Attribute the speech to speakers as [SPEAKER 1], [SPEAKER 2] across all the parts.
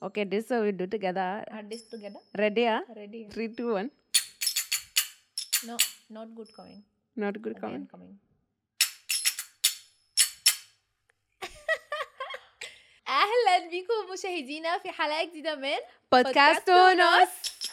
[SPEAKER 1] Okay, this so we do together.
[SPEAKER 2] Are this together?
[SPEAKER 1] Ready? Huh?
[SPEAKER 2] Ready?
[SPEAKER 1] Three, two, one.
[SPEAKER 2] No, not good coming.
[SPEAKER 1] Not good
[SPEAKER 2] Again
[SPEAKER 1] comment.
[SPEAKER 2] coming. اهلا بكم مشاهدينا في حلقه جديده من
[SPEAKER 1] بودكاست
[SPEAKER 2] بودكاست
[SPEAKER 1] ونص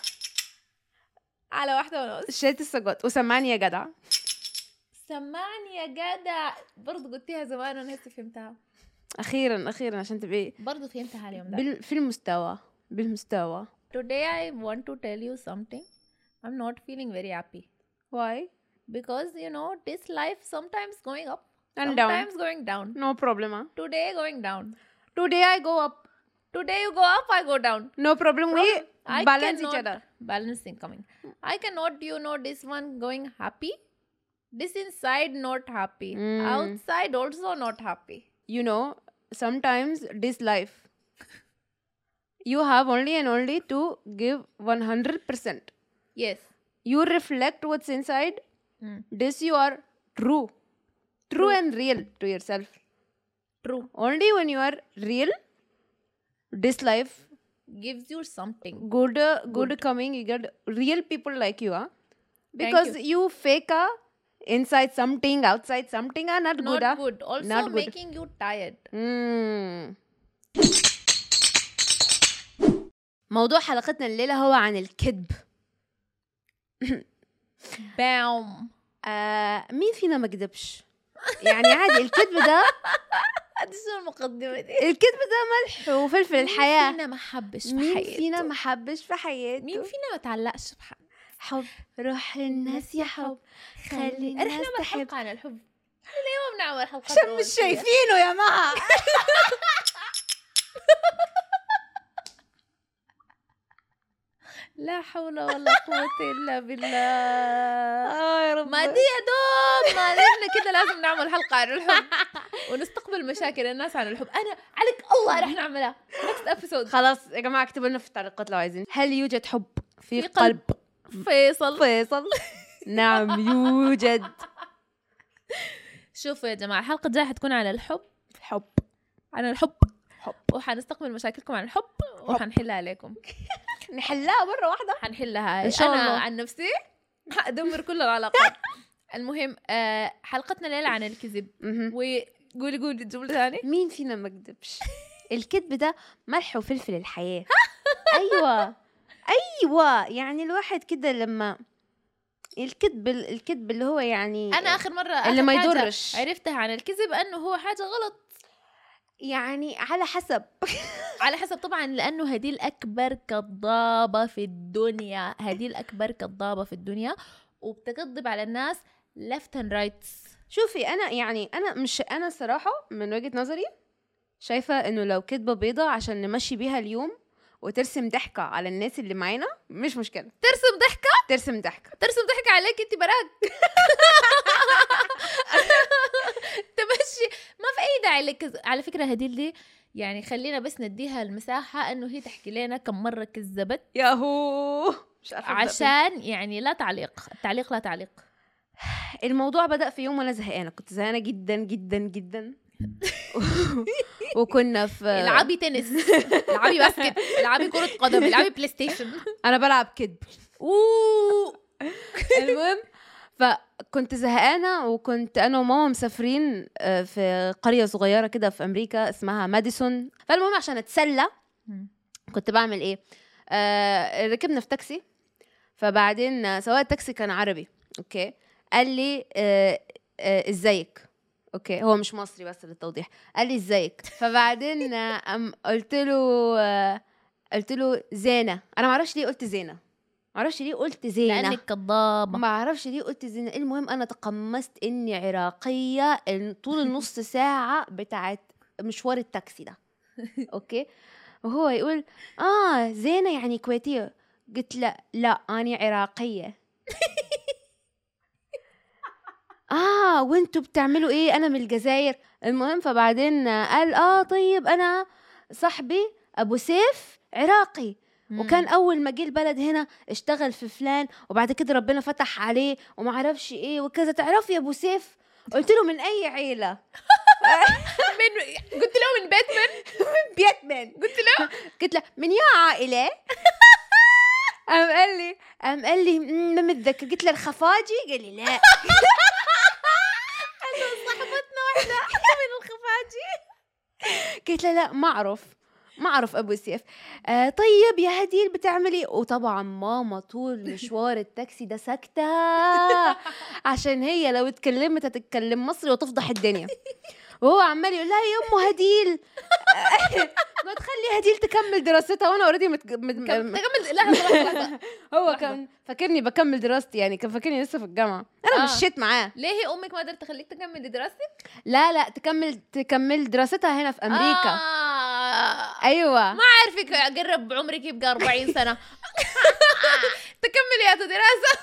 [SPEAKER 2] على واحده ونص
[SPEAKER 1] شلت السجود وسمعني يا جدع
[SPEAKER 2] سمعني يا جدع برضه قلتيها زمان وانا هسه فهمتها
[SPEAKER 1] اخيرا اخيرا عشان تبقي
[SPEAKER 2] برضه فهمتها اليوم ده
[SPEAKER 1] بال... في المستوى بالمستوى
[SPEAKER 2] Today I want to tell you something. I'm not feeling very happy
[SPEAKER 1] why
[SPEAKER 2] because you know this life sometimes going up,
[SPEAKER 1] and down
[SPEAKER 2] sometimes going down.
[SPEAKER 1] no problem huh?
[SPEAKER 2] Today going down.
[SPEAKER 1] today I go up
[SPEAKER 2] Today you go up, I go down.
[SPEAKER 1] no problem we
[SPEAKER 2] I
[SPEAKER 1] balance each
[SPEAKER 2] cannot-
[SPEAKER 1] other
[SPEAKER 2] Balancing coming. I cannot, you know, this one going happy. This inside not happy.
[SPEAKER 1] Mm.
[SPEAKER 2] Outside also not happy.
[SPEAKER 1] you know sometimes this life you have only and only to give 100%
[SPEAKER 2] Yes.
[SPEAKER 1] you reflect what's inside
[SPEAKER 2] Mm.
[SPEAKER 1] this you are true true
[SPEAKER 2] True.
[SPEAKER 1] and real to yourself
[SPEAKER 2] True.
[SPEAKER 1] only when you are real this life
[SPEAKER 2] Gives you something.
[SPEAKER 1] good uh, good,
[SPEAKER 2] Good.
[SPEAKER 1] coming you get real people like you huh? because you. fake uh, inside something outside something are not,
[SPEAKER 2] Not
[SPEAKER 1] good huh?
[SPEAKER 2] good. Also
[SPEAKER 1] Not good.
[SPEAKER 2] making you tired.
[SPEAKER 1] مم. موضوع حلقتنا الليلة هو عن الكذب
[SPEAKER 2] Bam.
[SPEAKER 1] آه مين فينا ما كذبش يعني عادي الكذب ده
[SPEAKER 2] هذه شو المقدمة دي؟
[SPEAKER 1] الكذب ده ملح وفلفل الحياة
[SPEAKER 2] مين فينا ما حبش في
[SPEAKER 1] مين
[SPEAKER 2] حياته؟
[SPEAKER 1] فينا ما حبش في حياته
[SPEAKER 2] مين فينا ما تعلقش بحد؟
[SPEAKER 1] حب روح للناس يا حب خلي
[SPEAKER 2] احنا
[SPEAKER 1] الناس
[SPEAKER 2] نعمل
[SPEAKER 1] تحب
[SPEAKER 2] حلقة عن الحب احنا ليه ما بنعمل حلقة
[SPEAKER 1] عشان مش شايفينه يا جماعة
[SPEAKER 2] لا حول ولا قوة إلا بالله
[SPEAKER 1] اه يا رب
[SPEAKER 2] ما دي يا دوب ما احنا كده لازم نعمل حلقة عن الحب ونستقبل مشاكل الناس عن الحب أنا عليك الله رح نعملها next episode
[SPEAKER 1] خلاص يا جماعة اكتبوا لنا في التعليقات لو عايزين هل يوجد حب في,
[SPEAKER 2] في
[SPEAKER 1] قلب
[SPEAKER 2] قلب فيصل
[SPEAKER 1] فيصل نعم يوجد
[SPEAKER 2] شوفوا يا جماعة الحلقة الجاية حتكون عن الحب
[SPEAKER 1] حب
[SPEAKER 2] عن الحب
[SPEAKER 1] حب.
[SPEAKER 2] وحنستقبل مشاكلكم عن الحب وحنحلها عليكم
[SPEAKER 1] نحلها مرة واحدة
[SPEAKER 2] حنحلها
[SPEAKER 1] إن شاء
[SPEAKER 2] أنا
[SPEAKER 1] الله.
[SPEAKER 2] عن نفسي حأدمر كل العلاقات المهم آه حلقتنا الليلة عن الكذب
[SPEAKER 1] مهم.
[SPEAKER 2] وقولي قولي الجملة ثاني
[SPEAKER 1] مين فينا ما كذبش الكذب ده ملح وفلفل الحياة أيوة أيوة يعني الواحد كده لما الكذب الكذب اللي هو يعني
[SPEAKER 2] انا اخر مره
[SPEAKER 1] اللي
[SPEAKER 2] آخر
[SPEAKER 1] ما
[SPEAKER 2] حاجة
[SPEAKER 1] يضرش.
[SPEAKER 2] عرفتها عن الكذب انه هو حاجه غلط
[SPEAKER 1] يعني على حسب
[SPEAKER 2] على حسب طبعا لانه هذه الاكبر كذابه في الدنيا هذه الاكبر كذابه في الدنيا وبتكذب على الناس left and right
[SPEAKER 1] شوفي أنا يعني أنا مش أنا صراحة من وجهة نظري شايفة إنه لو كذبة بيضة عشان نمشي بيها اليوم وترسم ضحكة على الناس اللي معانا مش مشكلة
[SPEAKER 2] ترسم ضحكه
[SPEAKER 1] ترسم ضحكة
[SPEAKER 2] ترسم ضحكه عليك انت براك تمشي ما في اي داعي لك على فكره هديل دي يعني خلينا بس نديها المساحه انه هي تحكي لنا كم مره كذبت
[SPEAKER 1] ياهو مش عارفة أبدأ فين.
[SPEAKER 2] عشان يعني لا تعليق التعليق لا تعليق
[SPEAKER 1] الموضوع بدأ في يوم وانا زهقانة كنت زهقانة جدا جدا جدا وكنا في
[SPEAKER 2] العبي تنس العبي باسكت العبي كرة قدم العبي بلاي ستيشن
[SPEAKER 1] انا بلعب كذب
[SPEAKER 2] اوه
[SPEAKER 1] المهم فكنت زهقانة وكنت انا وماما مسافرين آه، في قرية صغيرة كده في امريكا اسمها ماديسون فالمهم عشان اتسلى كنت بعمل ايه آه ركبنا في تاكسي فبعدين آه، سواق التاكسي كان عربي اوكي قال لي آه آه ازيك اوكي هو مش مصري بس للتوضيح قال لي ازيك فبعدين آه، أم قلت له آه قلت له زينه انا ما اعرفش ليه قلت زينه ما اعرفش ليه قلت زينه
[SPEAKER 2] لانك كذابة
[SPEAKER 1] ما اعرفش ليه قلت زينه المهم انا تقمصت اني عراقيه ال- طول النص ساعه بتاعت مشوار التاكسي ده اوكي وهو يقول اه زينه يعني كويتيه قلت لا لا انا عراقيه اه وانتوا بتعملوا ايه انا من الجزائر المهم فبعدين قال اه طيب انا صاحبي ابو سيف عراقي وكان اول ما جه البلد هنا اشتغل في فلان وبعد كده ربنا فتح عليه وما عرفش ايه وكذا تعرفي يا ابو سيف قلت له من اي عيله
[SPEAKER 2] من قلت له من بيت من
[SPEAKER 1] بيتمان
[SPEAKER 2] قلت له
[SPEAKER 1] قلت له من يا عائله قام قال لي قام قال لي "مم، ما متذكر قلت له الخفاجي قال لي لا
[SPEAKER 2] صاحبتنا واحده من الخفاجي
[SPEAKER 1] قلت له لا ما اعرف ما اعرف ابو سيف آه طيب يا هديل بتعملي وطبعا ماما طول مشوار التاكسي ده ساكته عشان هي لو اتكلمت هتتكلم مصري وتفضح الدنيا وهو عمال يقول لها يا ام هديل ما تخلي هديل تكمل دراستها وانا اوريدي مت... مت...
[SPEAKER 2] كم- تكمل لحظه لحظه لحظه
[SPEAKER 1] هو
[SPEAKER 2] لحظة.
[SPEAKER 1] كان فاكرني بكمل دراستي يعني كان فاكرني لسه في الجامعه انا
[SPEAKER 2] آه.
[SPEAKER 1] مشيت معاه
[SPEAKER 2] ليه هي امك ما قدرت تخليك تكمل دراستك؟
[SPEAKER 1] لا لا تكمل تكمل دراستها هنا في امريكا
[SPEAKER 2] آه.
[SPEAKER 1] ايوه
[SPEAKER 2] ما اعرفك اقرب عمرك يبقى 40 سنه تكملي يا دراسه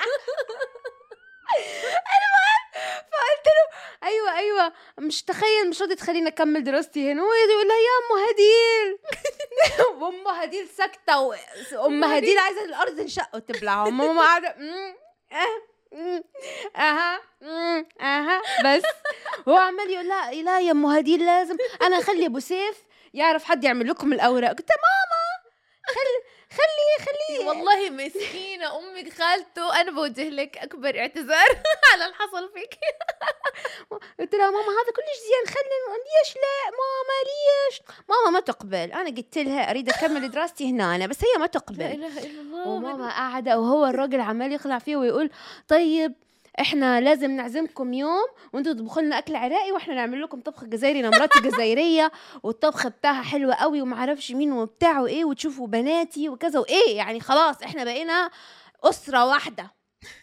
[SPEAKER 1] فقلت له ايوه ايوه مش تخيل مش راضي تخليني اكمل دراستي هنا هو يقول لها يا ام هديل وام هديل ساكته و... ام هديل عايزه الارض تنشق وتبلع وماما قاعده "مم، اه مم، اها مم، اها بس هو عمال يقول لها لا يا ام هديل لازم انا اخلي ابو سيف يعرف حد يعمل لكم الاوراق قلت لها ماما خلي خلي خلي
[SPEAKER 2] والله مسكينه امك خالته انا بوجه لك اكبر اعتذار على اللي حصل فيك
[SPEAKER 1] قلت لها ماما هذا كلش زين خلي ليش لا ماما ليش ماما ما تقبل انا قلت لها اريد اكمل دراستي هنا أنا بس هي ما
[SPEAKER 2] لا
[SPEAKER 1] تقبل
[SPEAKER 2] اله الا الله
[SPEAKER 1] وماما قاعده وهو الراجل عمال يقلع فيه ويقول طيب احنا لازم نعزمكم يوم وانتوا تطبخوا لنا اكل عراقي واحنا نعمل لكم طبخ جزائري انا مراتي جزائريه والطبخ بتاعها حلو قوي وما اعرفش مين وبتاع وايه وتشوفوا بناتي وكذا وايه يعني خلاص احنا بقينا اسره واحده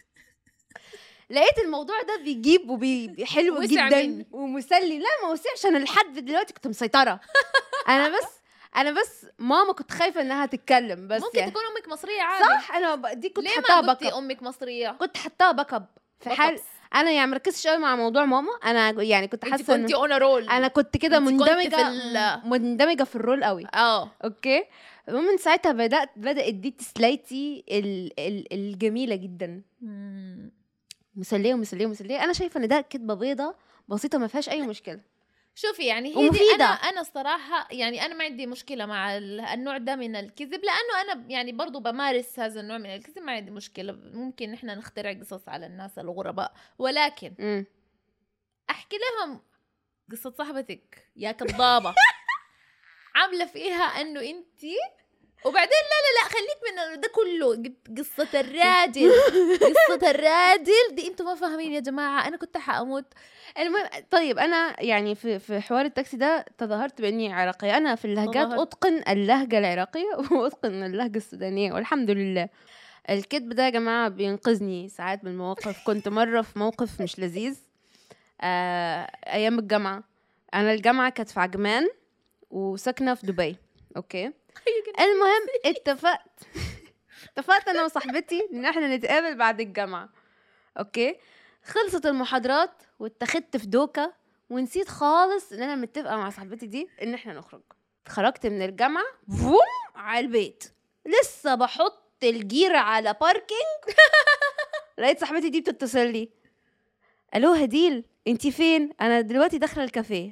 [SPEAKER 1] لقيت الموضوع ده بيجيب وحلو
[SPEAKER 2] وسع
[SPEAKER 1] جدا
[SPEAKER 2] مني.
[SPEAKER 1] ومسلي لا ما وسعش انا لحد دلوقتي كنت مسيطره انا بس انا بس ماما كنت خايفه انها تتكلم بس
[SPEAKER 2] ممكن
[SPEAKER 1] يعني.
[SPEAKER 2] تكون امك مصريه عادي
[SPEAKER 1] صح انا ب- دي كنت
[SPEAKER 2] ليه
[SPEAKER 1] حطاها
[SPEAKER 2] ما
[SPEAKER 1] باك
[SPEAKER 2] قلتي
[SPEAKER 1] اب
[SPEAKER 2] امك مصريه
[SPEAKER 1] كنت حطاها باك اب في حال
[SPEAKER 2] بطبس.
[SPEAKER 1] انا يعني مركزتش قوي مع موضوع ماما انا يعني كنت
[SPEAKER 2] انت
[SPEAKER 1] حاسه
[SPEAKER 2] كنتي
[SPEAKER 1] إنه-
[SPEAKER 2] اون رول
[SPEAKER 1] انا كنت كده
[SPEAKER 2] أنت كنت
[SPEAKER 1] مندمجه
[SPEAKER 2] في ال-
[SPEAKER 1] مندمجه في الرول قوي
[SPEAKER 2] اه
[SPEAKER 1] اوكي ومن ساعتها بدات بدات دي تسلايتي ال ال الجميله جدا مسليه ومسليه ومسليه انا شايفه ان ده كدبه بيضه بسيطه ما فيهاش اي مشكله
[SPEAKER 2] شوفي يعني هي دي
[SPEAKER 1] ومفيدة.
[SPEAKER 2] انا انا الصراحه يعني انا ما عندي مشكله مع ال- النوع ده من الكذب لانه انا يعني برضو بمارس هذا النوع من الكذب ما عندي مشكله ممكن احنا نخترع قصص على الناس الغرباء ولكن
[SPEAKER 1] امم
[SPEAKER 2] احكي لهم قصه صاحبتك يا كذابه عامله فيها انه انت وبعدين لا لا لا خليك من ده كله قد- قصة الراجل قصة الراجل دي انتم ما فاهمين يا جماعة انا كنت حاموت
[SPEAKER 1] المهم طيب انا يعني في في حوار التاكسي ده تظاهرت باني عراقيه انا في اللهجات
[SPEAKER 2] تظاهرت.
[SPEAKER 1] اتقن اللهجه العراقيه واتقن اللهجه السودانيه والحمد لله الكذب ده يا جماعه بينقذني ساعات من المواقف كنت مره في موقف مش لذيذ آه ايام الجامعه انا الجامعه كانت في عجمان وساكنه في دبي اوكي المهم اتفقت اتفقت انا وصاحبتي ان احنا نتقابل بعد الجامعه اوكي خلصت المحاضرات واتخذت في دوكا ونسيت خالص ان انا متفقه مع صاحبتي دي ان احنا نخرج خرجت من الجامعه فوم على البيت لسه بحط الجير على باركينج لقيت صاحبتي دي بتتصل لي الو هديل انتي فين انا دلوقتي داخله الكافيه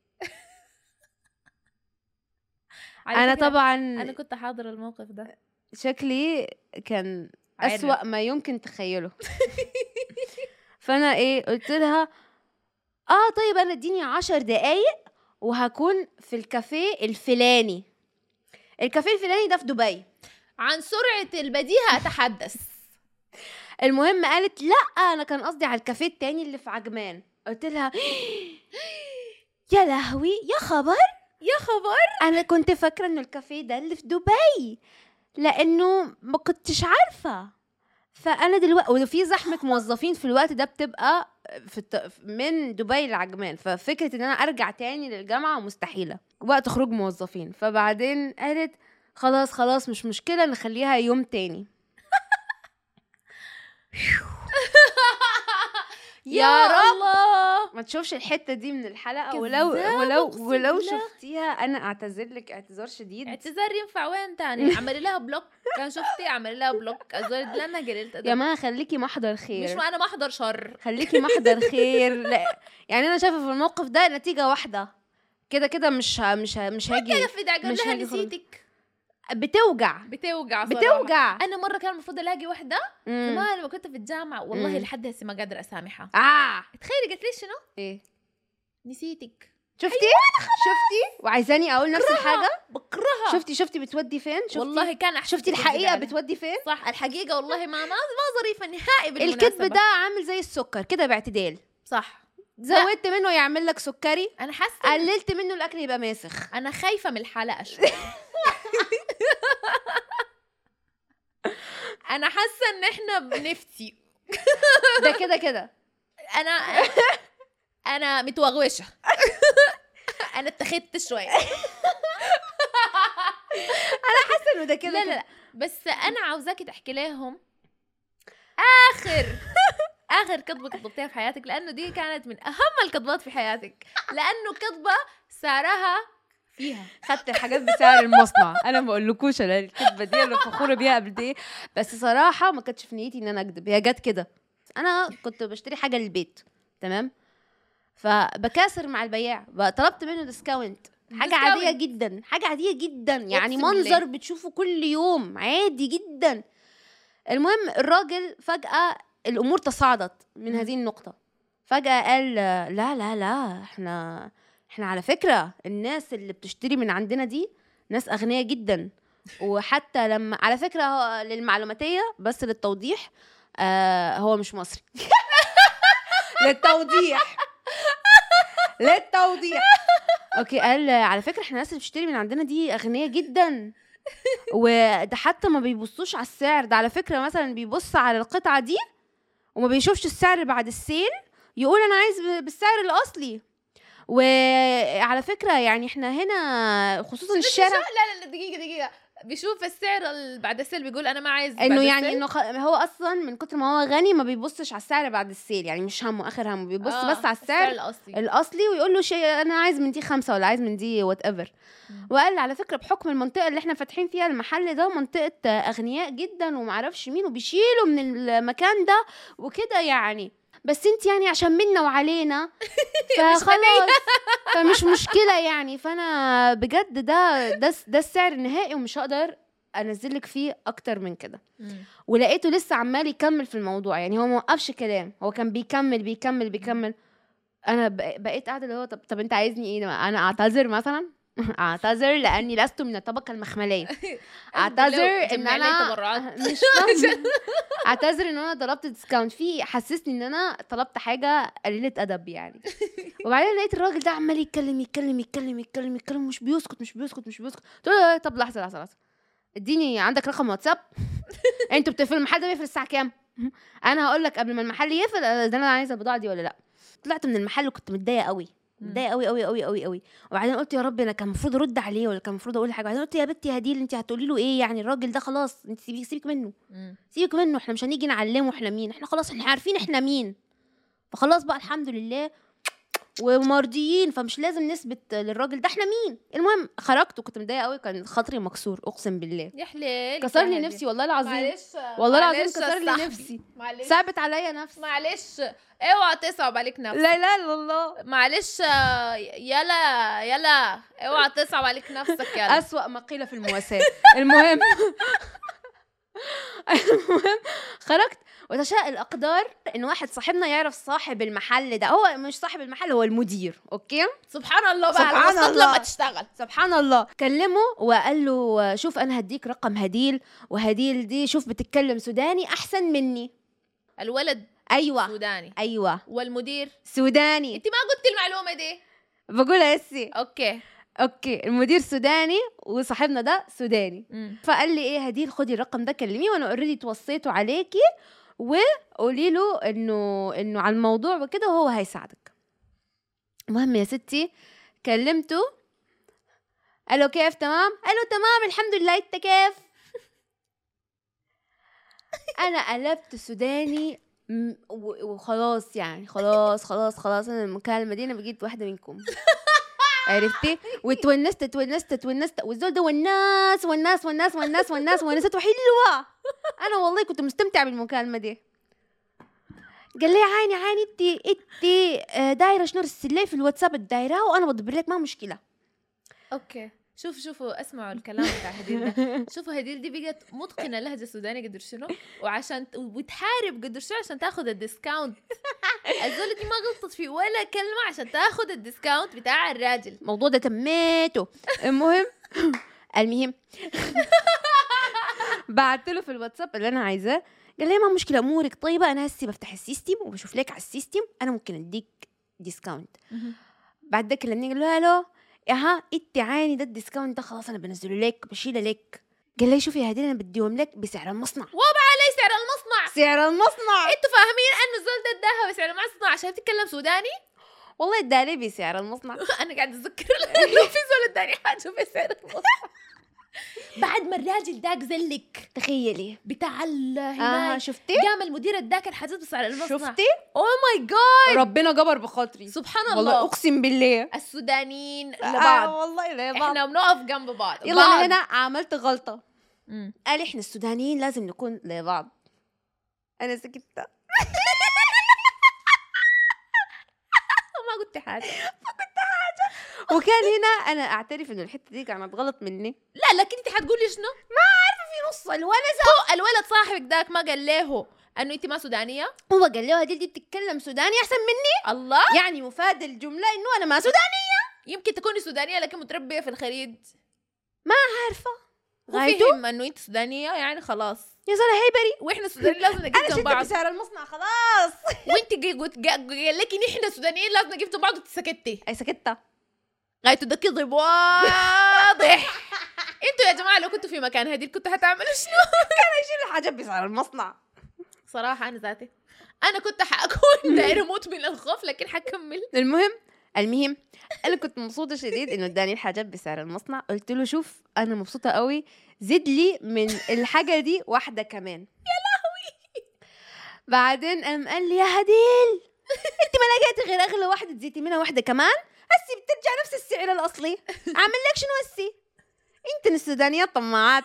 [SPEAKER 2] على
[SPEAKER 1] انا
[SPEAKER 2] فكرة
[SPEAKER 1] طبعا
[SPEAKER 2] انا كنت حاضر الموقف ده
[SPEAKER 1] شكلي كان
[SPEAKER 2] عرق.
[SPEAKER 1] أسوأ ما يمكن تخيله فأنا إيه قلت لها آه طيب أنا اديني عشر دقايق وهكون في الكافيه الفلاني الكافيه الفلاني ده في دبي
[SPEAKER 2] عن سرعة البديهة اتحدث
[SPEAKER 1] المهم قالت لا أنا كان قصدي على الكافيه التاني اللي في عجمان قلت لها يا لهوي يا خبر
[SPEAKER 2] يا خبر
[SPEAKER 1] انا كنت فاكره انه الكافيه ده اللي في دبي لانه ما كنتش عارفه فانا دلوقتي وفي زحمه موظفين في الوقت ده بتبقى في الت... من دبي لعجمان ففكره ان انا ارجع تاني للجامعه مستحيله وقت خروج موظفين فبعدين قالت خلاص خلاص مش مشكله نخليها يوم تاني يا رب
[SPEAKER 2] الله
[SPEAKER 1] ما تشوفش الحته دي من الحلقه
[SPEAKER 2] كذابة
[SPEAKER 1] ولو ولو
[SPEAKER 2] أقسم
[SPEAKER 1] ولو
[SPEAKER 2] بالله.
[SPEAKER 1] شفتيها انا اعتذر لك اعتذار شديد
[SPEAKER 2] اعتذار ينفع وين تاني اعملي لها بلوك كان شفتي اعملي لها بلوك الزول دي لنا قليلة
[SPEAKER 1] يا
[SPEAKER 2] ادب
[SPEAKER 1] ما خليكي محضر خير
[SPEAKER 2] مش ما انا ما احضر شر
[SPEAKER 1] خليكي محضر خير لا يعني انا شايفه في الموقف ده نتيجه واحده كده كده مش ه- مش ه- مش هاجي
[SPEAKER 2] كيف بدي اقول
[SPEAKER 1] مش
[SPEAKER 2] لها
[SPEAKER 1] هاجي خالص.
[SPEAKER 2] نسيتك
[SPEAKER 1] بتوجع
[SPEAKER 2] بتوجع صراحة.
[SPEAKER 1] بتوجع
[SPEAKER 2] انا مره كان المفروض الاقي وحده
[SPEAKER 1] مم.
[SPEAKER 2] زمان لما كنت في الجامعه والله
[SPEAKER 1] مم.
[SPEAKER 2] لحد هسه ما قادره اسامحها
[SPEAKER 1] اه
[SPEAKER 2] تخيلي قالت لي شنو
[SPEAKER 1] ايه
[SPEAKER 2] نسيتك
[SPEAKER 1] شفتي شفتي وعايزاني اقول نفس الحاجه
[SPEAKER 2] بكرهها
[SPEAKER 1] شفتي شفتي بتودي فين شفتي
[SPEAKER 2] والله كان أحسن
[SPEAKER 1] شفتي
[SPEAKER 2] كذب
[SPEAKER 1] الحقيقه
[SPEAKER 2] عليها.
[SPEAKER 1] بتودي فين
[SPEAKER 2] صح الحقيقه والله ما ما, ما ظريفه نهائي بالمناسبه
[SPEAKER 1] الكذب ده عامل زي السكر كده باعتدال
[SPEAKER 2] صح
[SPEAKER 1] زودت منه يعمل لك سكري
[SPEAKER 2] انا حاسه
[SPEAKER 1] قللت منه الاكل يبقى ماسخ
[SPEAKER 2] انا خايفه من الحلقه شوي انا حاسه ان احنا بنفتي
[SPEAKER 1] ده كده كده
[SPEAKER 2] انا انا متوغوشه انا اتخذت شوي
[SPEAKER 1] حاسه انه ده كده
[SPEAKER 2] لا لا
[SPEAKER 1] كده.
[SPEAKER 2] لا بس انا عاوزاكي تحكي لهم اخر اخر كذبه كذبتيها في حياتك لانه دي كانت من اهم الكذبات في حياتك لانه كذبه سعرها فيها
[SPEAKER 1] خدت الحاجات بسعر المصنع انا ما اقولكوش انا الكذبه دي انا فخوره بيها قبل ايه بس صراحه ما كانتش في نيتي ان انا اكذب هي جت كده انا كنت بشتري حاجه للبيت تمام فبكاسر مع البياع بقى طلبت منه ديسكاونت حاجه
[SPEAKER 2] Discount.
[SPEAKER 1] عاديه جدا حاجه عاديه جدا يعني
[SPEAKER 2] أقسم
[SPEAKER 1] منظر
[SPEAKER 2] بالله.
[SPEAKER 1] بتشوفه كل يوم عادي جدا المهم الراجل فجاه الامور تصاعدت من
[SPEAKER 2] مم.
[SPEAKER 1] هذه النقطه فجاه قال لا لا لا احنا احنا على فكره الناس اللي بتشتري من عندنا دي ناس اغنياء جدا وحتى لما على فكره هو للمعلوماتيه بس للتوضيح آه هو مش مصري للتوضيح للتوضيح اوكي قال على فكره احنا الناس اللي بتشتري من عندنا دي اغنياء جدا وده حتى ما بيبصوش على السعر ده على فكره مثلا بيبص على القطعه دي وما بيشوفش السعر بعد السيل يقول انا عايز ب- بالسعر الاصلي وعلى فكره يعني احنا هنا خصوصا الشارع
[SPEAKER 2] لا لا لا دقيقه دقيقه بيشوف السعر ال- بعد السيل بيقول انا ما عايز بعد
[SPEAKER 1] انه يعني
[SPEAKER 2] السيل.
[SPEAKER 1] انه خ... هو اصلا من كتر ما هو غني ما بيبصش على السعر بعد السيل يعني مش همه اخر همه بيبص
[SPEAKER 2] آه،
[SPEAKER 1] بس على السعر
[SPEAKER 2] الاصلي
[SPEAKER 1] الاصلي ويقول له شيء انا عايز من دي خمسه ولا عايز من دي وات ايفر
[SPEAKER 2] مم.
[SPEAKER 1] وقال على فكره بحكم المنطقه اللي احنا فاتحين فيها المحل ده منطقه اغنياء جدا ومعرفش مين وبيشيلوا من المكان ده وكده يعني بس انت يعني عشان منا وعلينا فخلاص فمش مشكله يعني فانا بجد ده ده ده السعر النهائي ومش هقدر انزل لك فيه اكتر من كده
[SPEAKER 2] مم.
[SPEAKER 1] ولقيته لسه عمال يكمل في الموضوع يعني هو ما وقفش كلام هو كان بيكمل بيكمل بيكمل انا بق- بقيت قاعده اللي هو طب طب انت عايزني ايه انا اعتذر مثلا اعتذر لاني لست من الطبقه المخمليه اعتذر ان
[SPEAKER 2] جمع لي
[SPEAKER 1] انا
[SPEAKER 2] تبرعات.
[SPEAKER 1] مش فاهمة. اعتذر ان انا طلبت ديسكاونت في حسسني ان انا طلبت حاجه قليله ادب يعني وبعدين لقيت الراجل ده عمال يتكلم يتكلم يتكلم يتكلم يتكلم مش بيسكت مش بيسكت مش بيسكت قلت له إيه، طب لحظه لحظه لحظه اديني عندك رقم واتساب انتوا بتقفلوا المحل ده بيقفل الساعه كام انا هقول لك قبل ما المحل يقفل آه، ده انا عايزه البضاعه دي ولا لا طلعت من المحل وكنت متضايقه قوي
[SPEAKER 2] مم.
[SPEAKER 1] متضايقه قوي قوي قوي قوي قوي وبعدين قلت يا رب انا كان المفروض ارد عليه ولا كان المفروض اقول حاجه بعدين قلت يا بنتي هديل انت هتقولي له ايه يعني الراجل ده خلاص انت سيبك سيبك منه
[SPEAKER 2] مم.
[SPEAKER 1] سيبك منه احنا مش هنيجي نعلمه احنا مين احنا خلاص احنا عارفين احنا مين فخلاص بقى الحمد لله ومرضيين فمش لازم نثبت للراجل ده احنا مين المهم خرجت وكنت متضايقه قوي كان خاطري مكسور اقسم بالله
[SPEAKER 2] يا حليل
[SPEAKER 1] كسر لي نفسي والله العظيم
[SPEAKER 2] معلش
[SPEAKER 1] والله العظيم
[SPEAKER 2] معلش
[SPEAKER 1] كسر لي
[SPEAKER 2] يا صاحبي.
[SPEAKER 1] نفسي
[SPEAKER 2] معلش
[SPEAKER 1] صعبت عليا نفسي
[SPEAKER 2] معلش اوعى تصعب عليك نفسك
[SPEAKER 1] لا لا الا الله
[SPEAKER 2] معلش آه، يلا يلا اوعى تصعب عليك نفسك يلا
[SPEAKER 1] أسوأ ما قيل في المواساة المهم المهم خرجت وتشاء الأقدار إن واحد صاحبنا يعرف صاحب المحل ده هو مش صاحب المحل هو المدير أوكي
[SPEAKER 2] سبحان الله بقى
[SPEAKER 1] سبحان
[SPEAKER 2] الوسط
[SPEAKER 1] الله.
[SPEAKER 2] لما تشتغل
[SPEAKER 1] سبحان الله كلمه وقال له شوف أنا هديك رقم هديل وهديل دي شوف بتتكلم سوداني أحسن مني
[SPEAKER 2] الولد
[SPEAKER 1] أيوة
[SPEAKER 2] سوداني
[SPEAKER 1] أيوة
[SPEAKER 2] والمدير
[SPEAKER 1] سوداني
[SPEAKER 2] انت ما قلتي المعلومه دي
[SPEAKER 1] بقولها هسي
[SPEAKER 2] اوكي
[SPEAKER 1] أوكي المدير سوداني وصاحبنا ده سوداني
[SPEAKER 2] مم.
[SPEAKER 1] فقال لي ايه هديل خدي الرقم ده كلميه وانا اوريدي توصيته عليكي وقولي له انه انه على الموضوع وكده وهو هيساعدك المهم يا ستي كلمته قال له كيف تمام قال له تمام الحمد لله انت كيف انا قلبت سوداني م- و- وخلاص يعني خلاص خلاص خلاص انا المكالمه دي انا بقيت واحده منكم عرفتي وتونست تونست تونست والزول ده والناس والناس والناس والناس والناس ونسته حلوه انا والله كنت مستمتعه بالمكالمه دي قال لي عيني عيني انت انت آه، دايره شنو ارسل لي في الواتساب الدايره وانا بدبر لك ما مشكله
[SPEAKER 2] اوكي شوف شوفوا اسمعوا الكلام بتاع هديل ده شوفوا هديل دي بقت متقنه لهجه سودانيه قدر شنو وعشان ت- وبتحارب قدر شنو عشان تاخذ الديسكاونت الزول دي ما غلطت في ولا كلمه عشان تاخذ الديسكاونت بتاع الراجل
[SPEAKER 1] الموضوع ده تميته المهم المهم بعت له في الواتساب اللي انا عايزاه قال لي ما مشكله امورك طيبه انا هسي بفتح السيستم وبشوف لك على السيستم انا ممكن اديك ديسكاونت بعد ده كلمني قال له الو اها انت عيني ده الديسكاونت ده خلاص انا بنزله لك بشيله لك قال لي شوفي هذه انا بديهم لك بسعر المصنع
[SPEAKER 2] وضع علي سعر المصنع
[SPEAKER 1] سعر المصنع
[SPEAKER 2] انتوا فاهمين انه الزول ده اداها بسعر المصنع عشان تتكلم سوداني
[SPEAKER 1] والله اداني بسعر المصنع
[SPEAKER 2] انا قاعد اتذكر لانه في زول اداني حاجه بسعر المصنع بعد ما الراجل داك زلك
[SPEAKER 1] تخيلي
[SPEAKER 2] بتاع ال-
[SPEAKER 1] اه
[SPEAKER 2] هناك
[SPEAKER 1] شفتي
[SPEAKER 2] قام المدير اداك الحاجات بسعر المصنع
[SPEAKER 1] شفتي
[SPEAKER 2] اوه ماي جاد
[SPEAKER 1] ربنا جبر بخاطري
[SPEAKER 2] سبحان
[SPEAKER 1] والله
[SPEAKER 2] الله
[SPEAKER 1] اقسم بالله
[SPEAKER 2] السودانيين
[SPEAKER 1] آه
[SPEAKER 2] لبعض
[SPEAKER 1] والله لبعض
[SPEAKER 2] احنا بنقف جنب بعض
[SPEAKER 1] يلا
[SPEAKER 2] بعض.
[SPEAKER 1] انا هنا عملت غلطه
[SPEAKER 2] مم.
[SPEAKER 1] قال احنا السودانيين لازم نكون لبعض انا سكت
[SPEAKER 2] ما قلت حاجه
[SPEAKER 1] وكان هنا انا اعترف انه الحته دي كانت غلط مني
[SPEAKER 2] لا لكن انت حتقولي شنو
[SPEAKER 1] في نص الونسه
[SPEAKER 2] هو الولد صاحبك داك ما قال له انه انت ما سودانيه
[SPEAKER 1] هو قال له هديل دي بتتكلم سوداني احسن مني
[SPEAKER 2] الله
[SPEAKER 1] يعني مفاد الجمله انه انا ما سوداني
[SPEAKER 2] يمكن تكوني سودانيه لكن متربيه في الخليج
[SPEAKER 1] عارفه غايته
[SPEAKER 2] وفهم انه انت سودانيه يعني خلاص
[SPEAKER 1] يا زلمه هيبري
[SPEAKER 2] واحنا سودانيين لازم نجيب
[SPEAKER 1] انا
[SPEAKER 2] جنب
[SPEAKER 1] شدت
[SPEAKER 2] بعض
[SPEAKER 1] بسعر المصنع خلاص
[SPEAKER 2] وانت جي- قلت جا- قال لك ان احنا سودانيين لازم نجيب جنب بعض وتسكتي
[SPEAKER 1] اي سكتة
[SPEAKER 2] غايته ده كذب واضح انتوا يا جماعه لو كنتوا في مكان هديل كنتوا حتعملوا شنو
[SPEAKER 1] شيل الحاجات بسعر المصنع
[SPEAKER 2] صراحه انا ذاتي انا كنت حاكون دايره اموت من الخوف لكن حكمل
[SPEAKER 1] المهم المهم انا كنت مبسوطه شديد انه اداني الحاجات بسعر المصنع قلت له شوف انا مبسوطه قوي زد لي من الحاجه دي واحده كمان يا لهوي بعدين قام قال لي يا هديل انت ما لقيتي غير اغلى واحده تزيتي منها واحده كمان هسي بترجع نفس السعر الاصلي اعمل لك شنو هسي انت السودانيات طماعات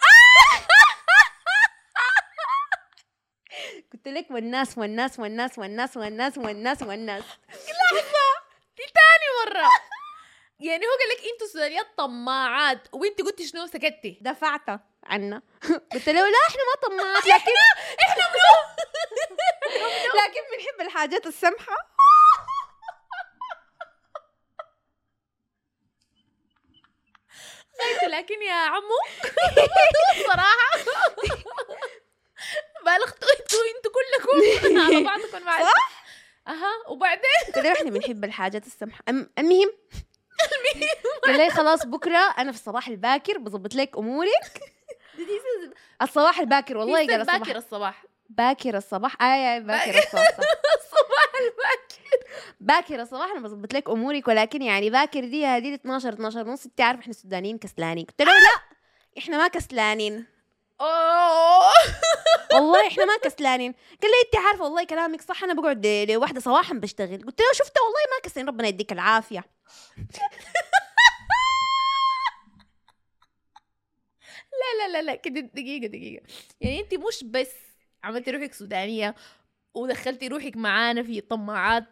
[SPEAKER 1] قلت لك والناس والناس والناس والناس والناس والناس والناس
[SPEAKER 2] دي تاني مره يعني هو قال لك انتوا سودانيات طماعات وانت قلتي شنو سكتي
[SPEAKER 1] دفعت عنا قلت له لا احنا ما طماعات لكن
[SPEAKER 2] احنا
[SPEAKER 1] لكن بنحب الحاجات السمحه
[SPEAKER 2] غايته لكن يا عمو صراحه بالغتوا انتوا انتوا كلكم على بعضكم مع
[SPEAKER 1] صح؟
[SPEAKER 2] اها وبعدين
[SPEAKER 1] قلت له احنا بنحب الحاجات السمحه أم- المهم قال لي خلاص بكره انا في الصباح الباكر بظبط لك امورك الصباح الباكر والله قال
[SPEAKER 2] باكر
[SPEAKER 1] الصباح
[SPEAKER 2] باكر الصباح
[SPEAKER 1] باكر الصباح اي اي باكر الصباح صح.
[SPEAKER 2] الصباح الباكر
[SPEAKER 1] باكر الصباح انا بظبط لك امورك ولكن يعني باكر دي هذه 12 12 ونص انت عارف احنا السودانيين كسلانين قلت له لا احنا ما كسلانين
[SPEAKER 2] اوه
[SPEAKER 1] والله احنا ما كسلانين قال لي انت عارفه والله كلامك صح انا بقعد لوحده صباحا بشتغل قلت له شفت والله ما كسلين ربنا يديك العافيه
[SPEAKER 2] لا لا لا لا كده دقيقة دقيقة يعني انت مش بس عملتي روحك سودانية ودخلتي روحك معانا في طماعات